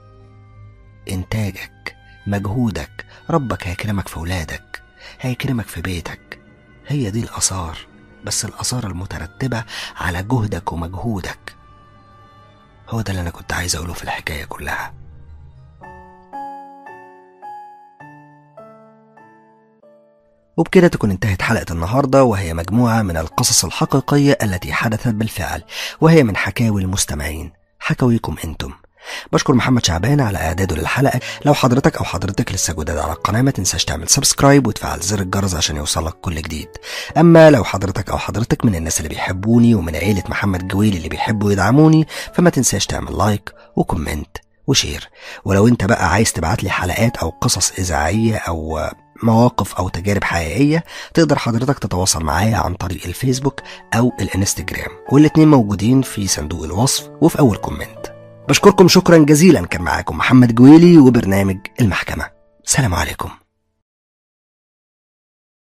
انتاجك مجهودك ربك هيكرمك في ولادك هيكرمك في بيتك هي دي الاثار بس الاثار المترتبه على جهدك ومجهودك هو ده اللي انا كنت عايز اقوله في الحكايه كلها وبكده تكون انتهت حلقة النهاردة وهي مجموعة من القصص الحقيقية التي حدثت بالفعل وهي من حكاوي المستمعين حكاويكم انتم بشكر محمد شعبان على اعداده للحلقة لو حضرتك او حضرتك لسه جداد على القناة ما تنساش تعمل سبسكرايب وتفعل زر الجرس عشان يوصلك كل جديد اما لو حضرتك او حضرتك من الناس اللي بيحبوني ومن عيلة محمد جويل اللي بيحبوا يدعموني فما تنساش تعمل لايك وكومنت وشير ولو انت بقى عايز تبعت لي حلقات او قصص اذاعية او مواقف او تجارب حقيقيه تقدر حضرتك تتواصل معايا عن طريق الفيسبوك او الانستجرام والاتنين موجودين في صندوق الوصف وفي اول كومنت بشكركم شكرا جزيلا كان معاكم محمد جويلي وبرنامج المحكمة سلام عليكم